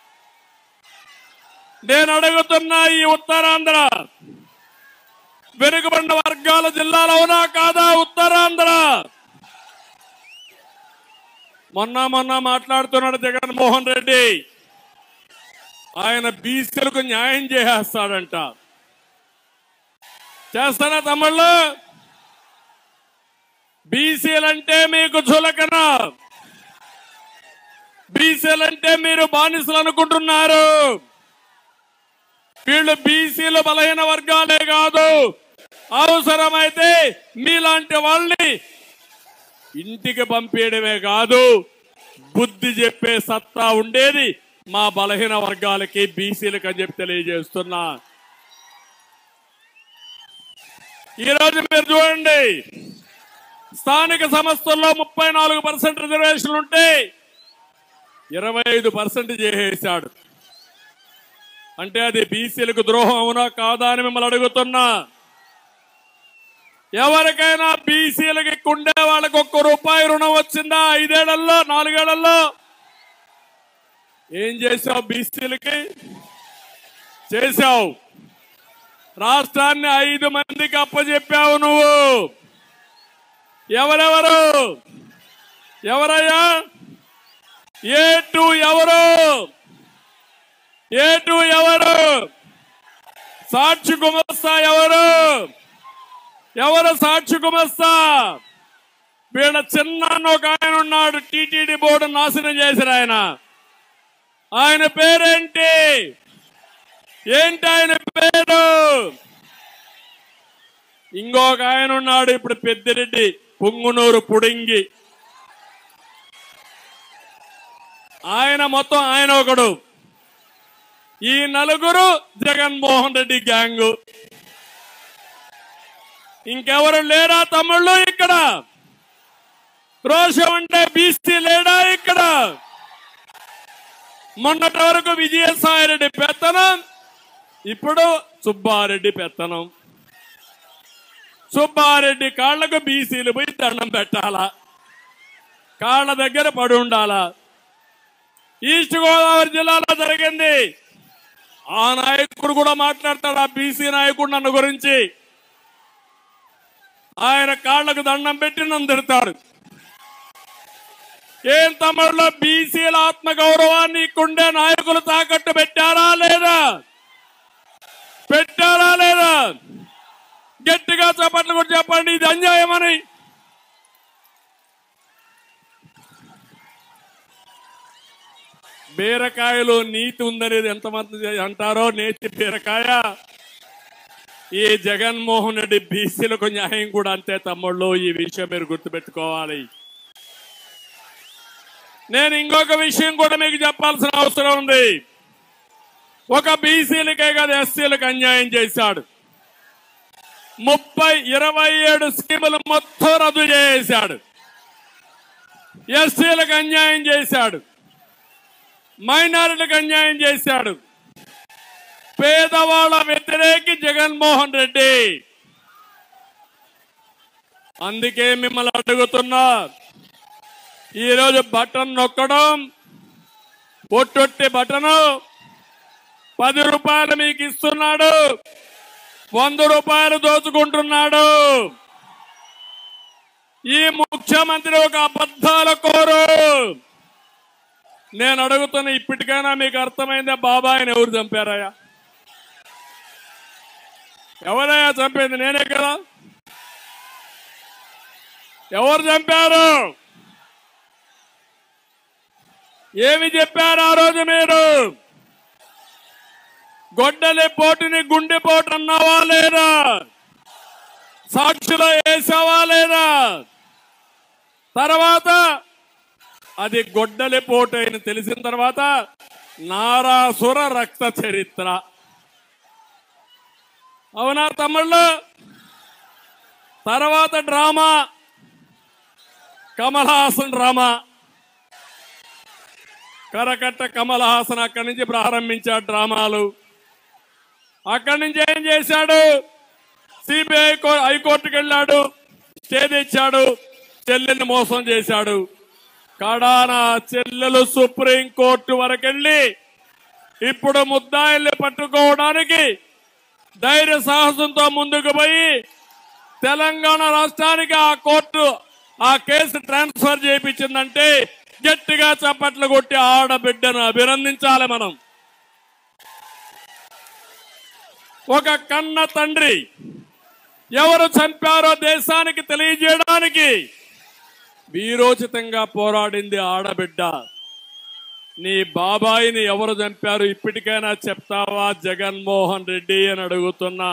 నేను అడుగుతున్నా ఈ ఉత్తరాంధ్ర వెనుకబడిన వర్గాల జిల్లాలో అవునా కాదా ఉత్తరాంధ్ర మొన్న మొన్న మాట్లాడుతున్నాడు జగన్మోహన్ రెడ్డి ఆయన బీసీలకు న్యాయం చేసేస్తాడంట చేస్తానా తమ్ముళ్ళు బీసీలంటే మీకు చులకన బీసీలంటే మీరు బానిసలు అనుకుంటున్నారు వీళ్ళు బీసీలు బలహీన వర్గాలే కాదు అవసరమైతే మీలాంటి వాళ్ళని ఇంటికి పంపేయడమే కాదు బుద్ధి చెప్పే సత్తా ఉండేది మా బలహీన వర్గాలకి బీసీలకు అని చెప్పి తెలియజేస్తున్నా ఈరోజు మీరు చూడండి స్థానిక సంస్థల్లో ముప్పై నాలుగు పర్సెంట్ రిజర్వేషన్లు ఉంటే ఇరవై ఐదు పర్సెంట్ చేసేశాడు అంటే అది బీసీలకు ద్రోహం అవునా కాదా అని మిమ్మల్ని అడుగుతున్నా ఎవరికైనా బీసీలకి కుండే వాళ్ళకి ఒక్క రూపాయి రుణం వచ్చిందా ఐదేళ్లలో నాలుగేళ్లలో ఏం చేశావు బీసీలకి చేశావు రాష్ట్రాన్ని ఐదు మందికి అప్పచెప్పావు నువ్వు ఎవరెవరు ఎవరయ్యా ఏ టూ ఎవరు ఏ టూ ఎవరు సాక్షి గుమస్తా ఎవరు ఎవరు సాక్షి గుమస్తా వీళ్ళ చిన్న ఒక ఆయన ఉన్నాడు టీటీడీ బోర్డు నాశనం చేశారు ఆయన ఆయన పేరేంటి ఏంటి ఆయన పేరు ఇంకొక ఆయన ఉన్నాడు ఇప్పుడు పెద్దిరెడ్డి పుంగునూరు పుడింగి ఆయన మొత్తం ఆయన ఒకడు ఈ నలుగురు జగన్మోహన్ రెడ్డి గ్యాంగు ఇంకెవరు లేరా తమ్ముళ్ళు ఇక్కడ రోషం అంటే బీసీ లేడా ఇక్కడ మొన్నటి వరకు విజయసాయిరెడ్డి పెత్తనం ఇప్పుడు సుబ్బారెడ్డి పెత్తనం సుబ్బారెడ్డి కాళ్లకు బీసీలు పోయి దండం పెట్టాలా కాళ్ళ దగ్గర పడి ఉండాలా ఈస్ట్ గోదావరి జిల్లాలో జరిగింది ఆ నాయకుడు కూడా మాట్లాడతాడు ఆ బీసీ నాయకుడు నన్ను గురించి ఆయన కాళ్లకు దండం పెట్టి నన్ను తిడతాడు ఏం తమిళలో బీసీల ఆత్మ గౌరవాన్ని ఇక్కడుండే నాయకులు తాకట్టు పెట్టారా లేదా పెట్టారా లేదా గట్టిగా చప్పట్లు కూడా చెప్పండి ఇది అన్యాయమని బీరకాయలో నీతి ఉందనేది ఎంతమంది అంటారో నేతి బీరకాయ ఈ జగన్మోహన్ రెడ్డి బీసీలకు న్యాయం కూడా అంతే తమ్ముళ్ళు ఈ విషయం మీరు గుర్తుపెట్టుకోవాలి నేను ఇంకొక విషయం కూడా మీకు చెప్పాల్సిన అవసరం ఉంది ఒక బీసీలకే కాదు ఎస్సీలకు అన్యాయం చేశాడు ముప్పై ఇరవై ఏడు స్కీములు మొత్తం రద్దు చేశాడు ఎస్సీలకు అన్యాయం చేశాడు మైనారిటీలకు అన్యాయం చేశాడు పేదవాళ్ళ వ్యతిరేకి జగన్మోహన్ రెడ్డి అందుకే మిమ్మల్ని అడుగుతున్నా ఈరోజు బటన్ నొక్కడం ఒట్టొట్టి బటను పది రూపాయలు మీకు ఇస్తున్నాడు వంద రూపాయలు దోచుకుంటున్నాడు ఈ ముఖ్యమంత్రి ఒక అబద్ధాల కోరు నేను అడుగుతున్న ఇప్పటికైనా మీకు అర్థమైందా బాబాయిని ఎవరు చంపారయ్యా ఎవరయ్యా చంపేది నేనే కదా ఎవరు చంపారు ఏమి చెప్పారు ఆ రోజు మీరు గొడ్డలి పోటుని గుండెపోటు అన్నావా లేదా సాక్షిలో వేసావా లేదా తర్వాత అది గొడ్డలి పోటు అని తెలిసిన తర్వాత నారాసుర రక్త చరిత్ర అవునా తమ్ముళ్ళు తర్వాత డ్రామా కమల్ హాసన్ డ్రామా కరకట్ట కమల్ హాసన్ అక్కడి నుంచి ప్రారంభించాడు డ్రామాలు అక్కడి నుంచి ఏం చేశాడు సిబిఐ హైకోర్టుకు వెళ్ళాడు స్టే తెచ్చాడు చెల్లెల్ని మోసం చేశాడు కడాన చెల్లెలు సుప్రీం కోర్టు వరకెళ్ళి ఇప్పుడు ముద్దాయిల్ని పట్టుకోవడానికి ధైర్య సాహసంతో ముందుకు పోయి తెలంగాణ రాష్ట్రానికి ఆ కోర్టు ఆ కేసు ట్రాన్స్ఫర్ చేయించిందంటే గట్టిగా చప్పట్లు కొట్టి ఆడబిడ్డను అభినందించాలి మనం ఒక కన్న తండ్రి ఎవరు చంపారో దేశానికి తెలియజేయడానికి వీరోచితంగా పోరాడింది ఆడబిడ్డ నీ బాబాయిని ఎవరు చంపారు ఇప్పటికైనా చెప్తావా జగన్మోహన్ రెడ్డి అని అడుగుతున్నా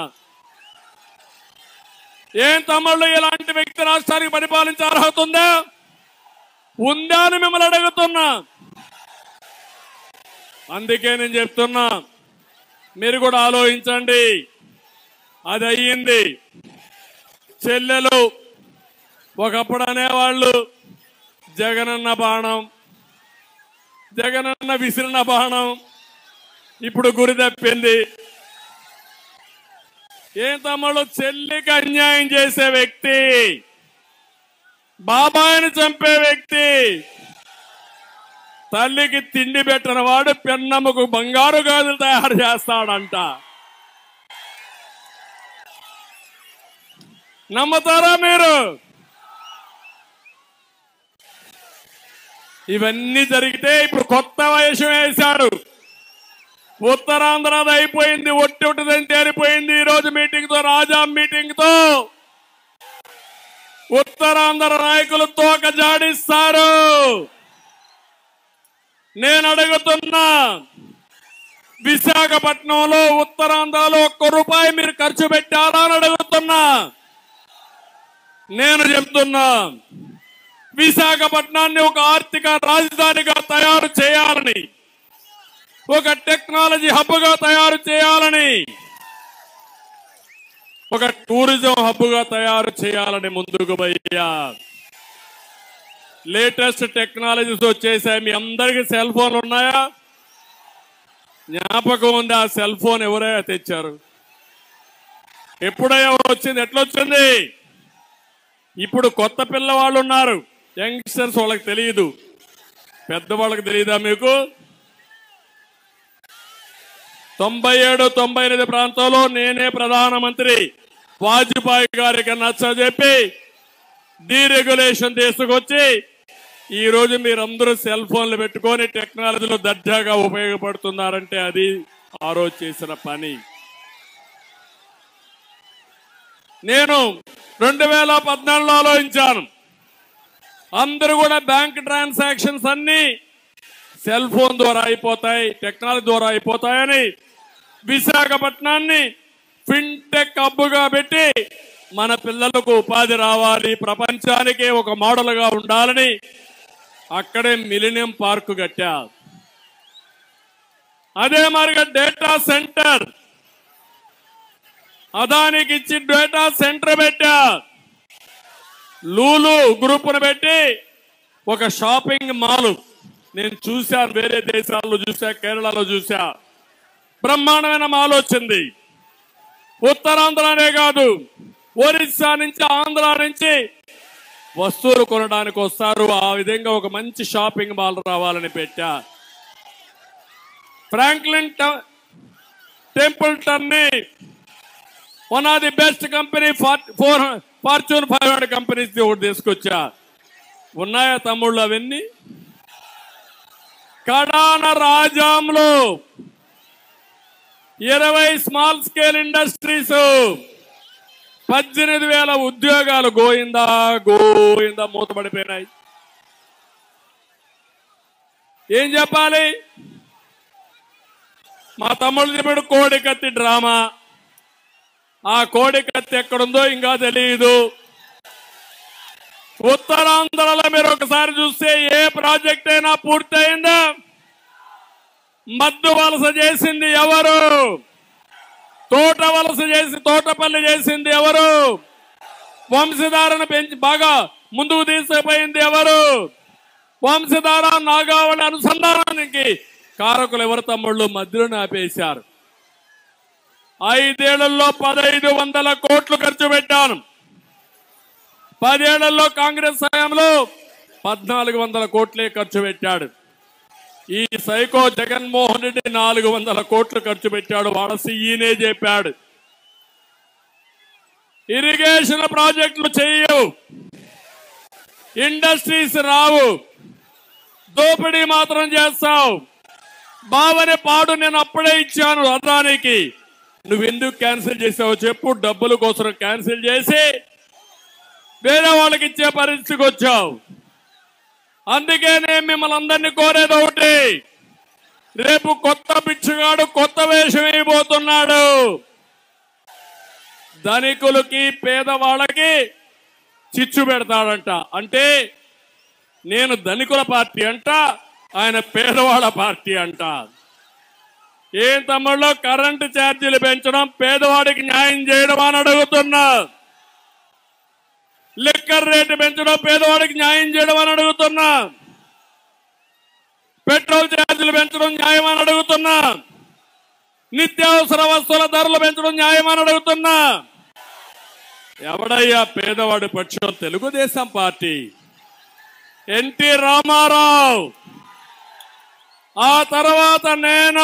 ఏం తమ్ముళ్ళు ఇలాంటి వ్యక్తి రాష్ట్రానికి పరిపాలించే అర్హత ఉందా ఉందా అని మిమ్మల్ని అడుగుతున్నా అందుకే నేను చెప్తున్నా మీరు కూడా ఆలోచించండి అది అయ్యింది చెల్లెలు ఒకప్పుడు అనేవాళ్ళు జగనన్న బాణం జగనన్న విసిరిన బాణం ఇప్పుడు గురి తప్పింది ఏం తమ్ముళ్ళు చెల్లికి అన్యాయం చేసే వ్యక్తి బాబాయిని చంపే వ్యక్తి తల్లికి తిండి పెట్టిన వాడు పెన్నమ్మకు బంగారు గాజులు తయారు చేస్తాడంట నమ్ముతారా మీరు ఇవన్నీ జరిగితే ఇప్పుడు కొత్త వయసు వేశాడు ఉత్తరాంధ్రది అయిపోయింది ఒట్టి ఒట్టిదని తేలిపోయింది ఈ రోజు మీటింగ్ తో రాజా మీటింగ్ తో ఉత్తరాంధ్ర నాయకులు తోక జాడిస్తారు నేను అడుగుతున్నా విశాఖపట్నంలో ఉత్తరాంధ్రలో ఒక్క రూపాయి మీరు ఖర్చు పెట్టారా అని అడుగుతున్నా నేను చెప్తున్నా విశాఖపట్నాన్ని ఒక ఆర్థిక రాజధానిగా తయారు చేయాలని ఒక టెక్నాలజీ హబ్ గా తయారు చేయాలని ఒక టూరిజం హబ్ గా తయారు చేయాలని ముందుకు పోయా లేటెస్ట్ టెక్నాలజీస్ వచ్చేసాయి మీ అందరికి సెల్ ఫోన్లు ఉన్నాయా జ్ఞాపకం ఉంది ఆ సెల్ ఫోన్ ఎవరైనా తెచ్చారు ఎప్పుడయ్యా వచ్చింది ఎట్లొచ్చింది ఇప్పుడు కొత్త పిల్లవాళ్ళు ఉన్నారు యంగ్స్టర్స్ వాళ్ళకి తెలియదు పెద్దవాళ్ళకి తెలియదా మీకు తొంభై ఏడు తొంభై ఎనిమిది ప్రాంతంలో నేనే ప్రధానమంత్రి వాజ్పేయి గారికి నచ్చజెప్పి డీరెగ్యులేషన్ తీసుకొచ్చి ఈ రోజు మీరందరూ సెల్ ఫోన్లు పెట్టుకొని టెక్నాలజీలో దర్జాగా ఉపయోగపడుతున్నారంటే అది ఆ రోజు చేసిన పని నేను రెండు వేల పద్నాలుగులో ఆలోచించాను అందరూ కూడా బ్యాంక్ ట్రాన్సాక్షన్స్ అన్ని సెల్ ఫోన్ ద్వారా అయిపోతాయి టెక్నాలజీ ద్వారా అయిపోతాయని విశాఖపట్నాన్ని ఫిన్టెక్ హబ్బుగా పెట్టి మన పిల్లలకు ఉపాధి రావాలి ప్రపంచానికి ఒక మోడల్గా ఉండాలని అక్కడే మిలినియం పార్క్ కట్టా అదే మరిగా డేటా సెంటర్ అదానికి ఇచ్చి డేటా సెంటర్ పెట్టా లూలు గ్రూపును పెట్టి ఒక షాపింగ్ మాల్ నేను చూశాను వేరే దేశాల్లో చూసా కేరళలో చూసా బ్రహ్మాండమైన మాల్ వచ్చింది ఉత్తరాంధ్రనే కాదు ఒరిస్సా నుంచి ఆంధ్ర నుంచి వస్తువులు కొనడానికి వస్తారు ఆ విధంగా ఒక మంచి షాపింగ్ మాల్ రావాలని పెట్టా ఫ్రాంక్లిన్ ట- టెంపుల్టన్ ని one of the best company for Fortune five hundred companies ఒకటి తీసుకొచ్చా ఉన్నాయా తమ్ముళ్ళు అవన్నీ కడాన రాజాంలో ఇరవై స్మాల్ స్కేల్ ఇండస్ట్రీస్ పద్దెనిమిది వేల ఉద్యోగాలు గోయిందా గోయిందా మూతపడిపోయినాయి ఏం చెప్పాలి మా తమ్ముడు చెప్పాడు కోడి కత్తి డ్రామా ఆ కోడి కత్తి ఎక్కడుందో ఇంకా తెలియదు ఉత్తరాంధ్రలో మీరు ఒకసారి చూస్తే ఏ ప్రాజెక్ట్ అయినా పూర్తయిందా మద్దు వలస చేసింది ఎవరు తోట వలస చేసి తోటపల్లి చేసింది ఎవరు వంశధారను పెంచి బాగా ముందుకు తీసుకుపోయింది ఎవరు వంశధార నాగావళి అనుసంధానానికి కారకులు ఎవరు తమ్ముళ్ళు మధ్యలో ఆపేశారు ఐదేళ్లలో పదహైదు వందల కోట్లు ఖర్చు పెట్టాను పదేళ్లలో కాంగ్రెస్ హయాంలో పద్నాలుగు వందల కోట్లే ఖర్చు పెట్టాడు ఈ సైకో జగన్మోహన్ రెడ్డి నాలుగు వందల కోట్లు ఖర్చు పెట్టాడు వాళ్ళ సీఈనే చెప్పాడు ఇరిగేషన్ ప్రాజెక్టులు చేయవు ఇండస్ట్రీస్ రావు దోపిడీ మాత్రం చేస్తావు బావని పాడు నేను అప్పుడే ఇచ్చాను అదానికి నువ్వెందుకు క్యాన్సిల్ చేసావు చెప్పు డబ్బుల కోసం క్యాన్సిల్ చేసి వేరే వాళ్ళకి ఇచ్చే పరిస్థితికి వచ్చావు అందుకే నేను మిమ్మల్ని అందరినీ కోరేది ఒకటి రేపు కొత్త బిచ్చుగాడు కొత్త వేషం వేయబోతున్నాడు ధనికులకి పేదవాళ్ళకి చిచ్చు పెడతాడంట అంటే నేను ధనికుల పార్టీ అంట ఆయన పేదవాళ్ళ పార్టీ అంట ఏం తమ్ముళ్ళు కరెంటు ఛార్జీలు పెంచడం పేదవాడికి న్యాయం చేయడం అని అడుగుతున్నా లిక్కర్ రేటు పెంచడం పేదవాడికి న్యాయం చేయడం అని అడుగుతున్నా పెట్రోల్ ఛార్జీలు పెంచడం న్యాయం అని అడుగుతున్నా నిత్యావసర వస్తువుల ధరలు పెంచడం న్యాయం అని అడుగుతున్నా ఎవడయ్యా పేదవాడి పక్షం తెలుగుదేశం పార్టీ ఎన్టీ రామారావు ఆ తర్వాత నేను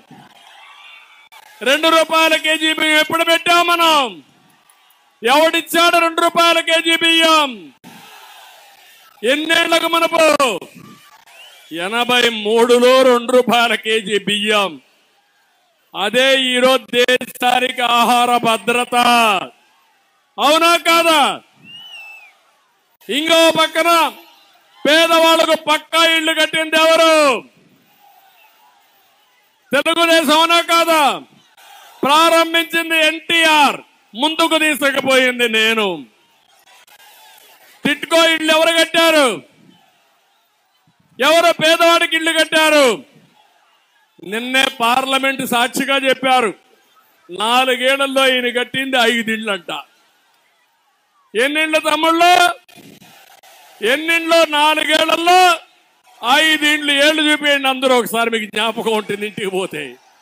రెండు రూపాయల కేజీ బియ్యం ఎప్పుడు పెట్టాం మనం ఎవడిచ్చాడు రెండు రూపాయల కేజీ బియ్యం ఎన్నేళ్లకు మనపు ఎనభై మూడులో రెండు రూపాయల కేజీ బియ్యం అదే ఈరోజు దేశానికి ఆహార భద్రత అవునా కాదా ఇంకో పక్కన పేదవాళ్లకు పక్కా ఇళ్లు కట్టింది ఎవరు తెలుగుదేశం అవునా కాదా ప్రారంభించింది ఎన్టీఆర్ ముందుకు తీసుకుపోయింది నేను టిట్కో ఇళ్ళు ఎవరు కట్టారు ఎవరు పేదవాడికి ఇల్లు కట్టారు నిన్నే పార్లమెంట్ సాక్షిగా చెప్పారు నాలుగేళ్లలో ఈయన కట్టింది ఐదిళ్ళు అంట ఎన్నిండ్లు తమ్ముళ్ళు ఎన్నిండ్లో నాలుగేళ్లలో ఐదిండ్లు ఏళ్ళు చూపించండి అందరూ ఒకసారి మీకు జ్ఞాపకం ఉంటుంది ఇంటికి పోతే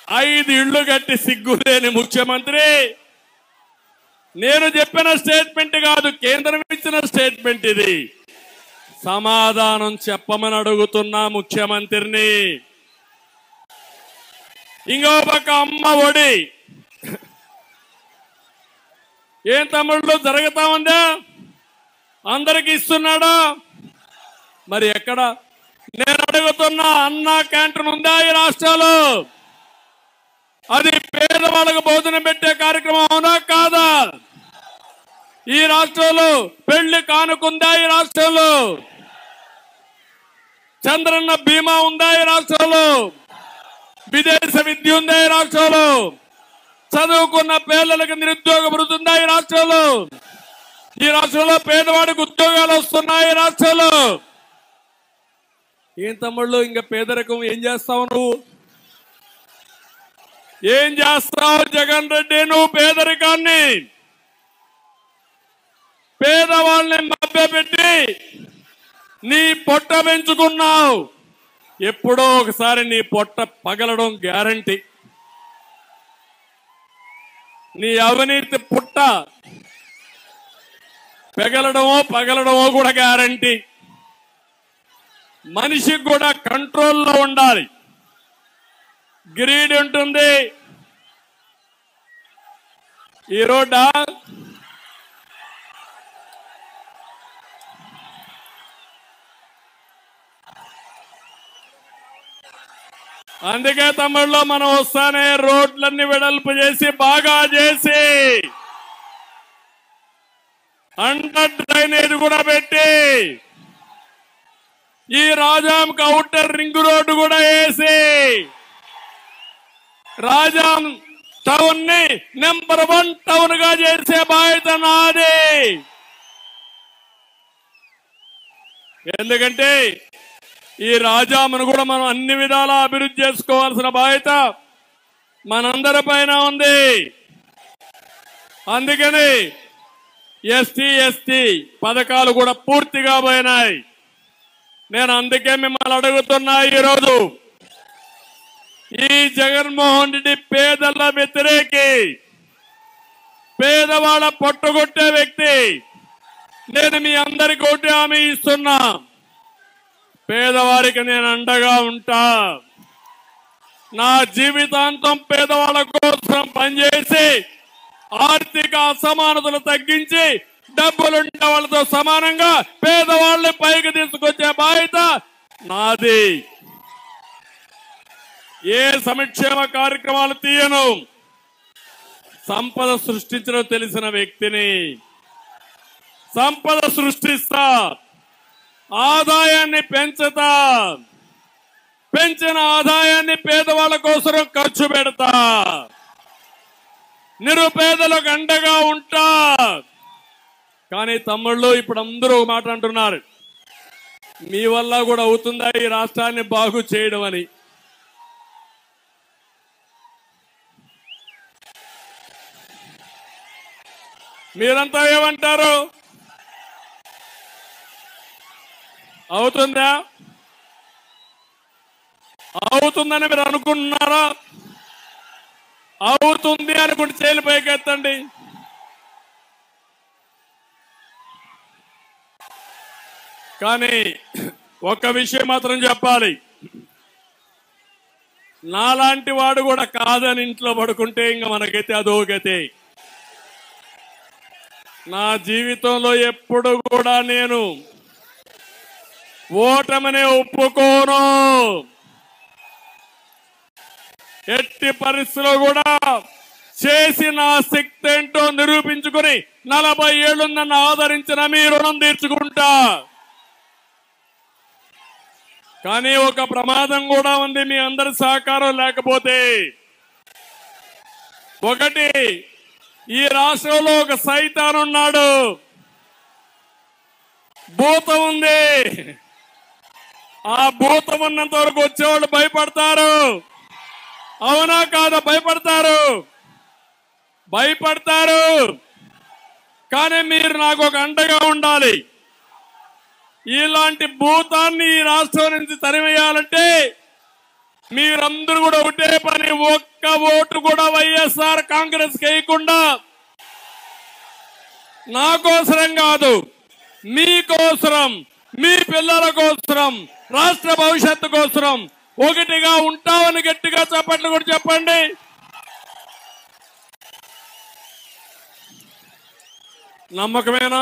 ఐదు ఇళ్లు కట్టి సిగ్గులేని ముఖ్యమంత్రి నేను చెప్పిన స్టేట్మెంట్ కాదు కేంద్రం ఇచ్చిన స్టేట్మెంట్ ఇది సమాధానం చెప్పమని అడుగుతున్నా ముఖ్యమంత్రిని ఇంకో పక్క అమ్మ ఒడి ఏం తమ్ముళ్ళు జరుగుతా ఉందా అందరికి ఇస్తున్నాడా మరి ఎక్కడ నేను అడుగుతున్నా అన్నా క్యాంటీన్ ఉందా ఈ రాష్ట్రాలు అది పేదవాళ్ళకు భోజనం పెట్టే కార్యక్రమం అవునా కాదా ఈ రాష్ట్రంలో పెళ్లి కానుకుందా ఈ రాష్ట్రంలో చంద్రన్న బీమా ఉందా ఈ రాష్ట్రంలో విదేశ విద్య ఉందా ఈ రాష్ట్రంలో చదువుకున్న పిల్లలకు నిరుద్యోగ భృతి ఉందా ఈ రాష్ట్రంలో ఈ రాష్ట్రంలో పేదవాడికి ఉద్యోగాలు వస్తున్నాయి ఈ రాష్ట్రంలో ఏం తమ్ముళ్ళు ఇంకా పేదరికం ఏం చేస్తావు నువ్వు ఏం చేస్తావు జగన్ రెడ్డి నువ్వు పేదరికాన్ని పేదవాళ్ళని మభ్యపెట్టి నీ పొట్ట పెంచుకున్నావు ఎప్పుడో ఒకసారి నీ పొట్ట పగలడం గ్యారంటీ నీ అవినీతి పుట్ట పెగలడమో పగలడమో కూడా గ్యారంటీ మనిషికి కూడా కంట్రోల్లో ఉండాలి గ్రీడ్ ఉంటుంది ఈ రోడ్డా అందుకే తమిళ్లో మనం వస్తానే రోడ్లన్నీ వెడల్పు చేసి బాగా చేసి అండర్ డ్రైనేజ్ కూడా పెట్టి ఈ రాజాం అవుటర్ రింగ్ రోడ్డు కూడా వేసి రాజాం టౌన్ ని నెంబర్ వన్ టౌన్ గా చేసే బాధ్యత నాది ఎందుకంటే ఈ రాజామును కూడా మనం అన్ని విధాలా అభివృద్ధి చేసుకోవాల్సిన బాధ్యత మనందరి పైన ఉంది అందుకని ఎస్టీ ఎస్టీ పథకాలు కూడా పూర్తిగా పోయినాయి నేను అందుకే మిమ్మల్ని అడుగుతున్నా ఈరోజు ఈ జగన్మోహన్ రెడ్డి పేదల వ్యతిరేకి పేదవాళ్ళ పొట్టగొట్టే వ్యక్తి నేను మీ అందరికి ఒకటి హామీ ఇస్తున్నా పేదవారికి నేను అండగా ఉంటా నా జీవితాంతం పేదవాళ్ళ కోసం పనిచేసి ఆర్థిక అసమానతలు తగ్గించి డబ్బులుండే వాళ్ళతో సమానంగా పేదవాళ్ళని పైకి తీసుకొచ్చే బాధ్యత నాది ఏ సంక్షేమ కార్యక్రమాలు తీయను సంపద సృష్టించడం తెలిసిన వ్యక్తిని సంపద సృష్టిస్తా ఆదాయాన్ని పెంచుతా పెంచిన ఆదాయాన్ని పేదవాళ్ళ కోసం ఖర్చు పెడతా నిరుపేదలకు అండగా ఉంటా కానీ తమ్ముళ్ళు ఇప్పుడు అందరూ ఒక మాట అంటున్నారు మీ వల్ల కూడా అవుతుందా ఈ రాష్ట్రాన్ని బాగు చేయడం అని మీరంతా ఏమంటారు అవుతుందా అవుతుందని మీరు అనుకుంటున్నారా అవుతుంది అనుకుంటే చేలు పైకెత్తండి కానీ ఒక్క విషయం మాత్రం చెప్పాలి నాలాంటి వాడు కూడా కాదని ఇంట్లో పడుకుంటే ఇంకా మనకైతే అదో గతే నా జీవితంలో ఎప్పుడు కూడా నేను ఓటమనే ఒప్పుకోను ఎట్టి పరిస్థితిలో కూడా చేసి నా శక్తి ఏంటో నిరూపించుకుని నలభై ఏళ్ళు నన్ను ఆదరించిన మీ రుణం తీర్చుకుంటా కానీ ఒక ప్రమాదం కూడా ఉంది మీ అందరి సహకారం లేకపోతే ఒకటి ఈ రాష్ట్రంలో ఒక సైతాన్ ఉన్నాడు భూతం ఉంది ఆ భూతం ఉన్నంత వరకు వచ్చేవాళ్ళు భయపడతారు అవునా కాదా భయపడతారు భయపడతారు కానీ మీరు నాకు ఒక అండగా ఉండాలి ఇలాంటి భూతాన్ని ఈ రాష్ట్రం నుంచి తరిమేయాలంటే మీరందరూ కూడా ఒకటే పని ఒక్క ఓటు కూడా వైఎస్ఆర్ కాంగ్రెస్ వేయకుండా నా కోసరం కాదు మీకోసరం మీ పిల్లల కోసరం రాష్ట్ర భవిష్యత్తు కోసరం ఒకటిగా ఉంటామని గట్టిగా చెప్పట్లు కూడా చెప్పండి నమ్మకమేనా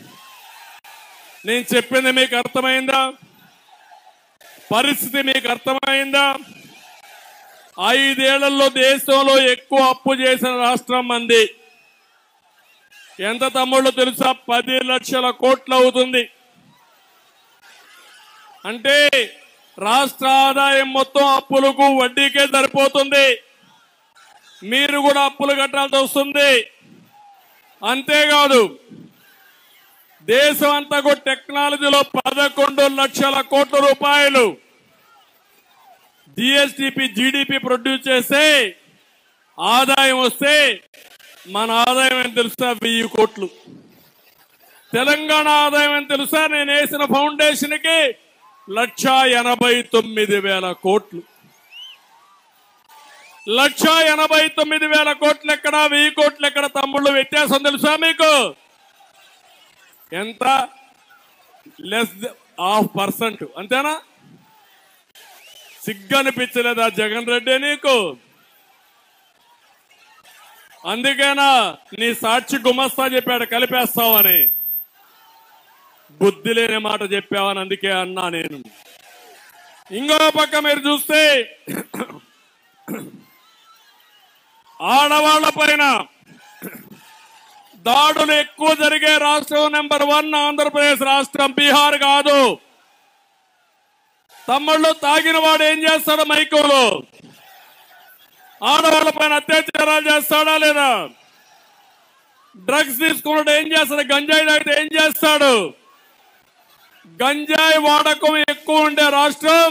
నేను చెప్పింది మీకు అర్థమైందా పరిస్థితి మీకు అర్థమైందా ఐదేళ్లలో దేశంలో ఎక్కువ అప్పు చేసిన రాష్ట్రం మంది ఎంత తమ్ముళ్ళు తెలుసా పది లక్షల కోట్లు అవుతుంది అంటే రాష్ట్ర ఆదాయం మొత్తం అప్పులకు వడ్డీకే సరిపోతుంది మీరు కూడా అప్పులు కట్టాల్సి వస్తుంది అంతేకాదు దేశం అంతా కూడా టెక్నాలజీలో పదకొండు లక్షల కోట్ల రూపాయలు జిఎస్టిపి జీడిపి ప్రొడ్యూస్ చేస్తే ఆదాయం వస్తే మన ఆదాయం ఏం తెలుసా వెయ్యి కోట్లు తెలంగాణ ఆదాయం ఏం తెలుసా నేను వేసిన ఫౌండేషన్ కి లక్ష ఎనభై తొమ్మిది వేల కోట్లు లక్ష ఎనభై తొమ్మిది వేల కోట్లు ఎక్కడ వెయ్యి కోట్లు ఎక్కడ తమ్ముళ్ళు వ్యత్యాసం తెలుసా మీకు ఎంత లెస్ హాఫ్ పర్సెంట్ అంతేనా సిగ్గనిపించలేదా జగన్ రెడ్డి నీకు అందుకేనా నీ సాక్షి గుమస్తా చెప్పాడు కలిపేస్తావని బుద్ధి లేని మాట చెప్పావని అందుకే అన్నా నేను ఇంకో పక్క మీరు చూస్తే ఆడవాళ్ల పైన దాడులు ఎక్కువ జరిగే రాష్ట్రం నెంబర్ వన్ ఆంధ్రప్రదేశ్ రాష్ట్రం బీహార్ కాదు తమ్ముళ్ళు తాగిన వాడు ఏం చేస్తాడు మైకోలో ఆడవాళ్ళ పైన అత్యాచారాలు చేస్తాడా లేదా డ్రగ్స్ తీసుకున్నాడు ఏం చేస్తాడు గంజాయి తాగితే ఏం చేస్తాడు గంజాయి వాడకం ఎక్కువ ఉండే రాష్ట్రం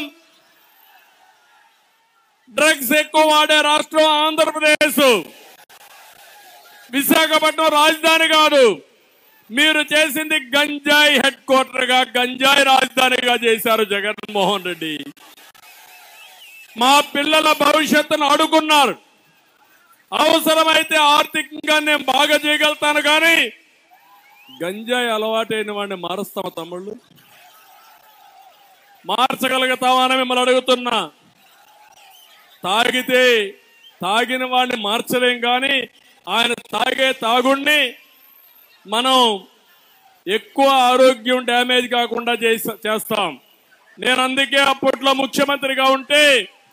డ్రగ్స్ ఎక్కువ వాడే రాష్ట్రం ఆంధ్రప్రదేశ్ విశాఖపట్నం రాజధాని కాదు మీరు చేసింది గంజాయి హెడ్ క్వార్టర్ గా గంజాయి రాజధానిగా చేశారు జగన్మోహన్ రెడ్డి మా పిల్లల భవిష్యత్తును అడుగున్నారు అవసరమైతే ఆర్థికంగా నేను బాగా చేయగలుగుతాను కానీ గంజాయి అలవాటైన వాడిని మారుస్తామా తమ్ముళ్ళు మార్చగలుగుతామని మిమ్మల్ని అడుగుతున్నా తాగితే తాగిన వాడిని మార్చలేం కానీ ఆయన తాగే తాగుణ్ణి మనం ఎక్కువ ఆరోగ్యం డ్యామేజ్ కాకుండా చేస- చేస్తాం నేను అందుకే అప్పట్లో ముఖ్యమంత్రిగా ఉంటే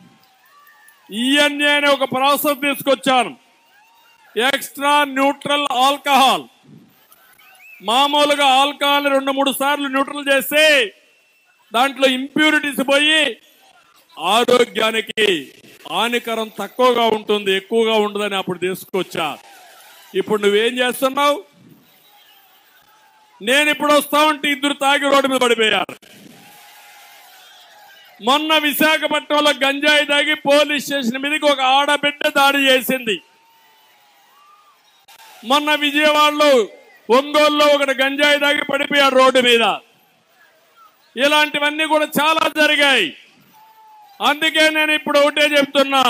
ఈఎన్ఏ అనే ఒక ప్రాసెస్ తీసుకొచ్చాను ఎక్స్ట్రా న్యూట్రల్ ఆల్కహాల్ మామూలుగా ఆల్కహాల్ రెండు మూడు సార్లు న్యూట్రల్ చేస్తే దాంట్లో ఇంప్యూరిటీస్ పోయి ఆరోగ్యానికి హానికరం తక్కువగా ఉంటుంది ఎక్కువగా ఉండదని అప్పుడు తీసుకొచ్చా ఇప్పుడు నువ్వేం చేస్తున్నావు నేను ఇప్పుడు వస్తా ఉంటే ఇద్దరు తాగి రోడ్డు మీద పడిపోయారు మొన్న విశాఖపట్నంలో గంజాయి తాగి పోలీస్ స్టేషన్ మీదకి ఒక ఆడబిడ్డ దాడి చేసింది మొన్న విజయవాడలో ఒంగోలులో ఒకటి గంజాయి తాగి పడిపోయాడు రోడ్డు మీద ఇలాంటివన్నీ కూడా చాలా జరిగాయి అందుకే నేను ఇప్పుడు ఒకటే చెప్తున్నా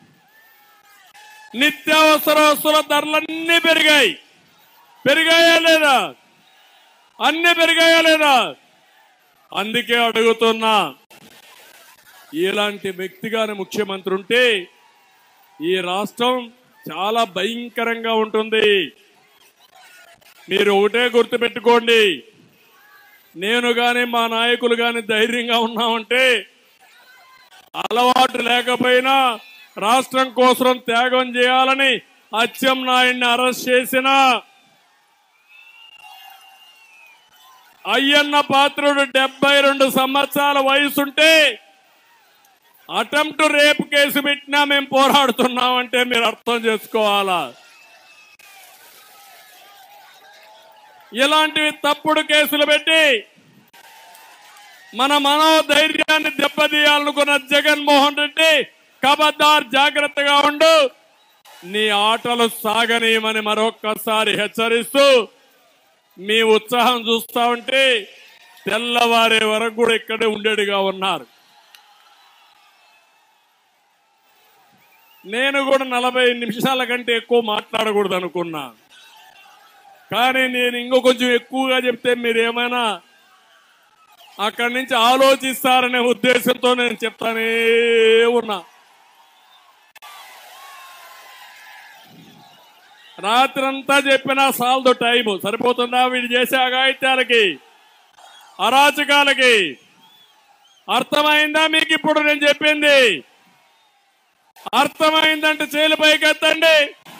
నిత్యావసర వస్తువుల ధరలన్నీ పెరిగాయి పెరిగాయా లేదా అన్ని పెరిగాయా లేదా అందుకే అడుగుతున్నా ఇలాంటి వ్యక్తిగానే ముఖ్యమంత్రి ఉంటే ఈ రాష్ట్రం చాలా భయంకరంగా ఉంటుంది మీరు ఒకటే గుర్తుపెట్టుకోండి నేను గాని మా నాయకులు గాని ధైర్యంగా ఉన్నామంటే అలవాటు లేకపోయినా రాష్ట్రం కోసం త్యాగం చేయాలని అచ్చెం నాయుడిని అరెస్ట్ చేసిన అయ్యన్న పాత్రుడు డెబ్బై రెండు సంవత్సరాల వయసుంటే అటెంప్ట్ రేపు కేసు పెట్టినా మేము పోరాడుతున్నామంటే మీరు అర్థం చేసుకోవాలా ఇలాంటివి తప్పుడు కేసులు పెట్టి మన మనోధైర్యాన్ని దెబ్బతీయాలనుకున్న జగన్మోహన్ రెడ్డి కబద్దార్ జాగ్రత్తగా ఉండు నీ ఆటలు సాగనీయమని మరొక్కసారి హెచ్చరిస్తూ మీ ఉత్సాహం చూస్తా ఉంటే తెల్లవారే వరకు కూడా ఇక్కడే ఉండేట్టుగా ఉన్నారు నేను కూడా నలభై నిమిషాల కంటే ఎక్కువ మాట్లాడకూడదు అనుకున్నా కానీ నేను ఇంకో కొంచెం ఎక్కువగా చెప్తే మీరు ఏమైనా అక్కడి నుంచి ఆలోచిస్తారనే ఉద్దేశంతో నేను చెప్తానే ఉన్నా రాత్రంతా చెప్పినా సాల్దు టైము సరిపోతుందా వీడు చేసే అఘాయిత్యాలకి అరాచకాలకి అర్థమైందా మీకు ఇప్పుడు నేను చెప్పింది అర్థమైందంటే చేలు పైకెత్తండి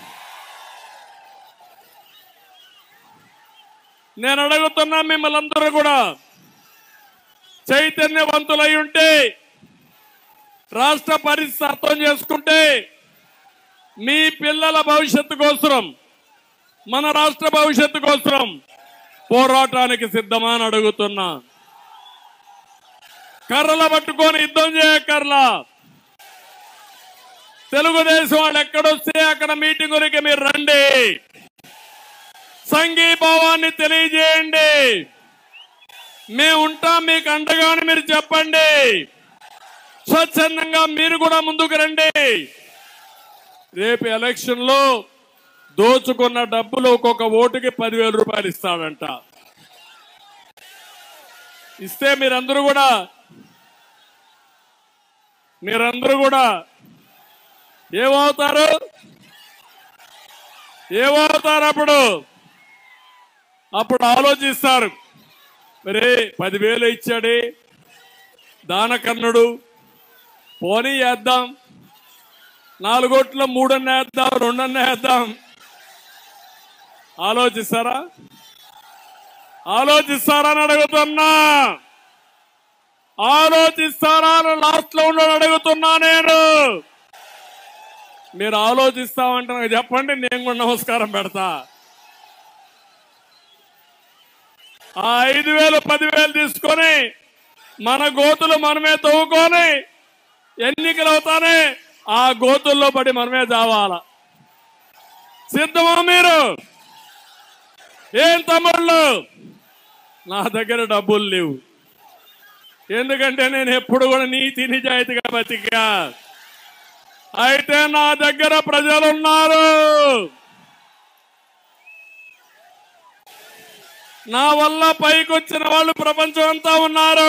నేను అడుగుతున్నా మిమ్మల్ని అందరూ కూడా చైతన్యవంతులై ఉంటే రాష్ట్ర పరిస్థితి అర్థం చేసుకుంటే మీ పిల్లల భవిష్యత్తు కోసం మన రాష్ట్ర భవిష్యత్తు కోసం పోరాటానికి సిద్ధమా అని అడుగుతున్నా కర్రల పట్టుకొని యుద్ధం చేయకర్లా తెలుగుదేశం వాళ్ళు ఎక్కడొస్తే అక్కడ మీటింగులకి మీరు రండి సంఘీభావాన్ని తెలియజేయండి మేము ఉంటాం మీకు అండగానే మీరు చెప్పండి స్వచ్ఛందంగా మీరు కూడా ముందుకు రండి రేపు ఎలక్షన్ లో దోచుకున్న డబ్బులు ఒక్కొక్క ఓటుకి పదివేల రూపాయలు ఇస్తాడంట ఇస్తే మీరందరూ కూడా మీరందరూ కూడా ఏమవుతారు ఏమవుతారు అప్పుడు అప్పుడు ఆలోచిస్తారు మరే పదివేలు ఇచ్చాడే దానకన్నుడు పోనీ వేద్దాం నాలుగోట్ల మూడన్న వేద్దాం రెండన్న వేద్దాం ఆలోచిస్తారా ఆలోచిస్తారా అని అడుగుతున్నా ఆలోచిస్తారా అని లాస్ట్ లో ఉండని అడుగుతున్నా నేను మీరు ఆలోచిస్తామంటే నాకు చెప్పండి నేను కూడా నమస్కారం పెడతా ఆ ఐదు వేలు పదివేలు తీసుకొని మన గోతులు మనమే తవ్వుకొని ఎన్నికలు అవుతానే ఆ గోతుల్లో పడి మనమే చావాల సిద్ధమా మీరు ఏం తమ్ముళ్ళు నా దగ్గర డబ్బులు లేవు ఎందుకంటే నేను ఎప్పుడు కూడా నీతి నిజాయితీగా బతికా అయితే నా దగ్గర ప్రజలు ఉన్నారు నా వల్ల పైకొచ్చిన వాళ్ళు ప్రపంచం అంతా ఉన్నారు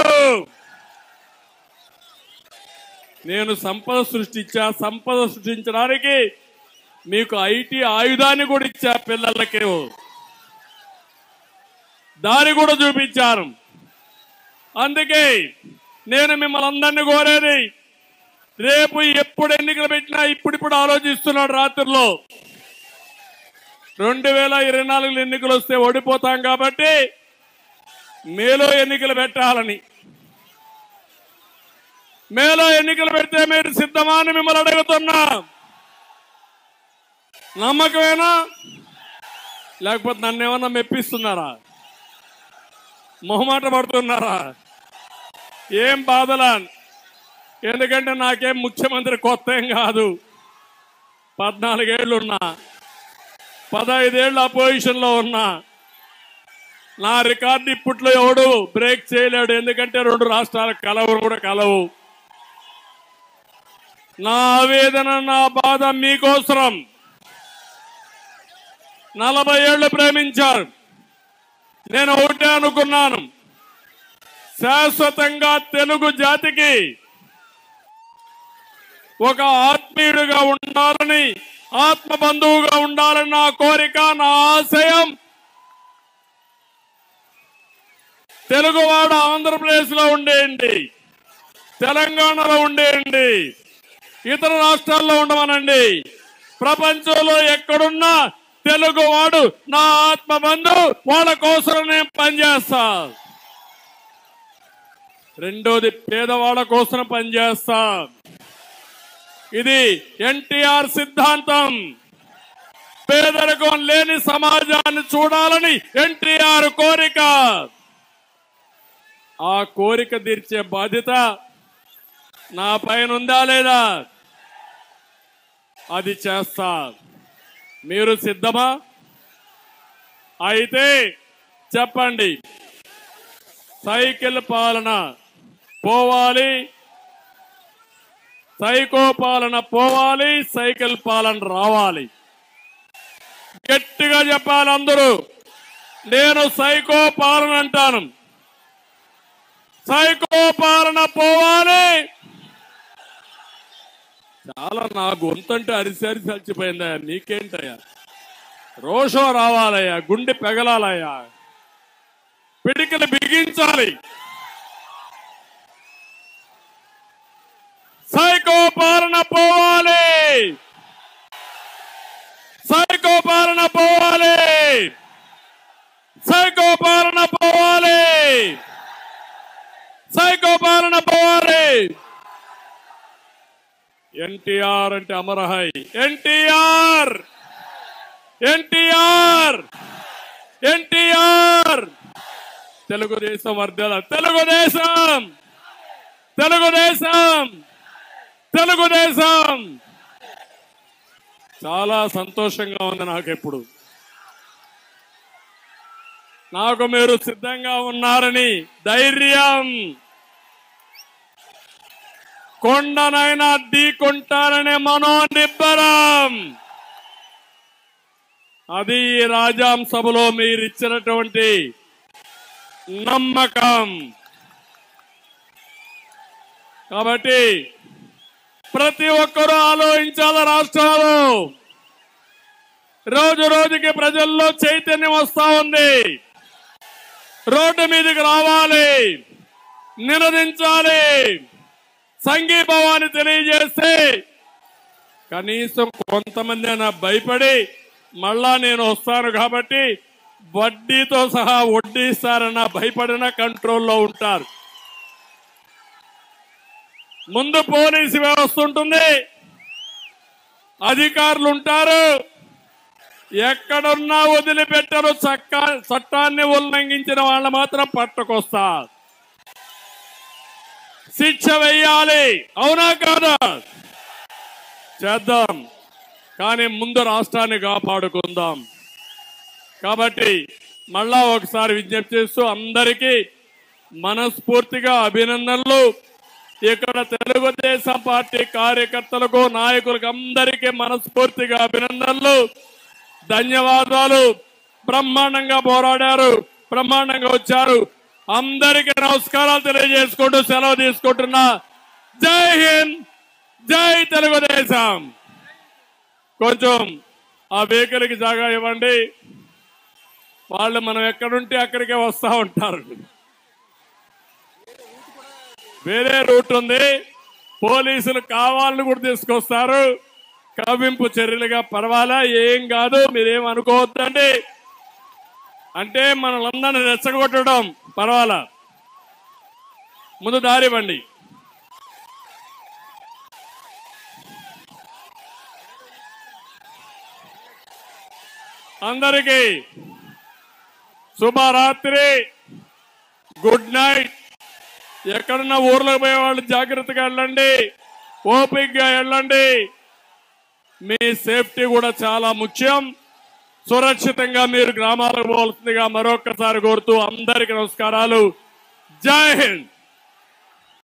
నేను సంపద సృష్టించా సంపద సృష్టించడానికి మీకు ఐటీ ఆయుధాన్ని కూడా ఇచ్చా పిల్లలకి దారి కూడా చూపించాను అందుకే నేను మిమ్మల్ని అందరినీ కోరేది రేపు ఎప్పుడు ఎన్నికలు పెట్టినా ఇప్పుడిప్పుడు ఆలోచిస్తున్నాడు రాత్రిలో రెండు వేల ఇరవై నాలుగులో ఎన్నికలు వస్తే ఓడిపోతాం కాబట్టి మేలో ఎన్నికలు పెట్టాలని మేలో ఎన్నికలు పెడితే మీరు సిద్ధమా అని మిమ్మల్ని అడుగుతున్నా నమ్మకమేనా లేకపోతే నన్ను ఏమన్నా మెప్పిస్తున్నారా మొహమాట పడుతున్నారా ఏం బాధలా ఎందుకంటే నాకేం ముఖ్యమంత్రి కొత్త ఏం కాదు పద్నాలుగేళ్ళు ఉన్నా పదహైదేళ్ళు అపోజిషన్ లో ఉన్నా నా రికార్డు ఇప్పట్లో ఎవడు బ్రేక్ చేయలేడు ఎందుకంటే రెండు రాష్ట్రాల కలవరు కూడా కలవు నా ఆవేదన నా బాధ మీకోసరం నలభై ఏళ్ళు ప్రేమించారు నేను ఒకటే అనుకున్నాను శాశ్వతంగా తెలుగు జాతికి ఒక ఆత్మీయుడిగా ఉండాలని ఆత్మ బంధువుగా ఉండాలని నా కోరిక నా ఆశయం తెలుగువాడు ఆంధ్రప్రదేశ్ లో ఉండేయండి తెలంగాణలో ఉండేయండి ఇతర రాష్ట్రాల్లో ఉండమనండి ప్రపంచంలో ఎక్కడున్నా తెలుగువాడు నా ఆత్మ బంధు వాళ్ళ కోసం నేను పనిచేస్తా రెండోది పేదవాళ్ళ కోసం పనిచేస్తా ఇది ఎన్టీఆర్ సిద్ధాంతం పేదరికం లేని సమాజాన్ని చూడాలని ఎన్టీఆర్ కోరిక ఆ కోరిక తీర్చే బాధ్యత నా పైన ఉందా లేదా అది చేస్తా మీరు సిద్ధమా అయితే చెప్పండి సైకిల్ పాలన పోవాలి సైకో పాలన పోవాలి సైకిల్ పాలన రావాలి గట్టిగా చెప్పాలి అందరూ నేను సైకో పాలన అంటాను సైకో పాలన పోవాలి చాలా నా గొంతంటే అరిసి అరిసి చచ్చిపోయిందయ్యా నీకేంటయ్యా రోషం రావాలయ్యా గుండె పెగలాలయ్యా పిడికలు బిగించాలి సైకో పాలన పోవాలి సైకో పాలన పోవాలి సైకో పాలన పోవాలి సైకో పాలన పోవాలి ఎన్టీఆర్ అంటే అమరహై ఎన్టీఆర్ ఎన్టీఆర్ ఎన్టీఆర్ తెలుగుదేశం వర్ధల తెలుగుదేశం తెలుగుదేశం తెలుగుదేశం చాలా సంతోషంగా ఉంది నాకు ఎప్పుడు నాకు మీరు సిద్ధంగా ఉన్నారని ధైర్యం కొండనైనా ఢీకొంటారనే మనోనిబ్బరం అది ఈ రాజాం సభలో మీరు ఇచ్చినటువంటి నమ్మకం కాబట్టి ప్రతి ఒక్కరూ ఆలోచించాలి రాష్ట్రాలు రోజు రోజుకి ప్రజల్లో చైతన్యం వస్తా ఉంది రోడ్డు మీదకి రావాలి నినదించాలి సంఘీభావాన్ని తెలియజేస్తే కనీసం కొంతమంది అయినా భయపడి మళ్ళా నేను వస్తాను కాబట్టి వడ్డీతో సహా వడ్డీస్తారన్న భయపడిన కంట్రోల్లో ఉంటారు ముందు పోలీసు వ్యవస్థ ఉంటుంది అధికారులు ఉంటారు ఎక్కడున్నా వదిలిపెట్టరు చక్క చట్టాన్ని ఉల్లంఘించిన వాళ్ళు మాత్రం పట్టుకొస్తారు శిక్ష వెయ్యాలి అవునా కాదా చేద్దాం కానీ ముందు రాష్ట్రాన్ని కాపాడుకుందాం కాబట్టి మళ్ళా ఒకసారి విజ్ఞప్తి చేస్తూ అందరికీ మనస్ఫూర్తిగా అభినందనలు ఇక్కడ తెలుగుదేశం పార్టీ కార్యకర్తలకు నాయకులకు అందరికీ మనస్ఫూర్తిగా అభినందనలు ధన్యవాదాలు బ్రహ్మాండంగా పోరాడారు బ్రహ్మాండంగా వచ్చారు అందరికీ నమస్కారాలు తెలియజేసుకుంటూ సెలవు తీసుకుంటున్నా జై హింద్ జై తెలుగుదేశం కొంచెం ఆ వెహికల్కి జాగా ఇవ్వండి వాళ్ళు మనం ఎక్కడుంటే అక్కడికే వస్తా ఉంటారు వేరే రూట్ ఉంది పోలీసులు కావాలని కూడా తీసుకొస్తారు కవ్వింపు చర్యలుగా పర్వాలా ఏం కాదు మీరేం అనుకోవద్దండి అంటే మనలందరినీ రెచ్చగొట్టడం పర్వాలా ముందు దారి ఇవ్వండి అందరికీ శుభరాత్రి గుడ్ నైట్ ఎక్కడన్నా ఊర్లోకి పోయే వాళ్ళు జాగ్రత్తగా వెళ్ళండి ఓపిక్గా వెళ్ళండి మీ సేఫ్టీ కూడా చాలా ముఖ్యం సురక్షితంగా మీరు గ్రామాలకు పోవాల్సిందిగా మరొకసారి కోరుతూ అందరికి నమస్కారాలు జై హింద్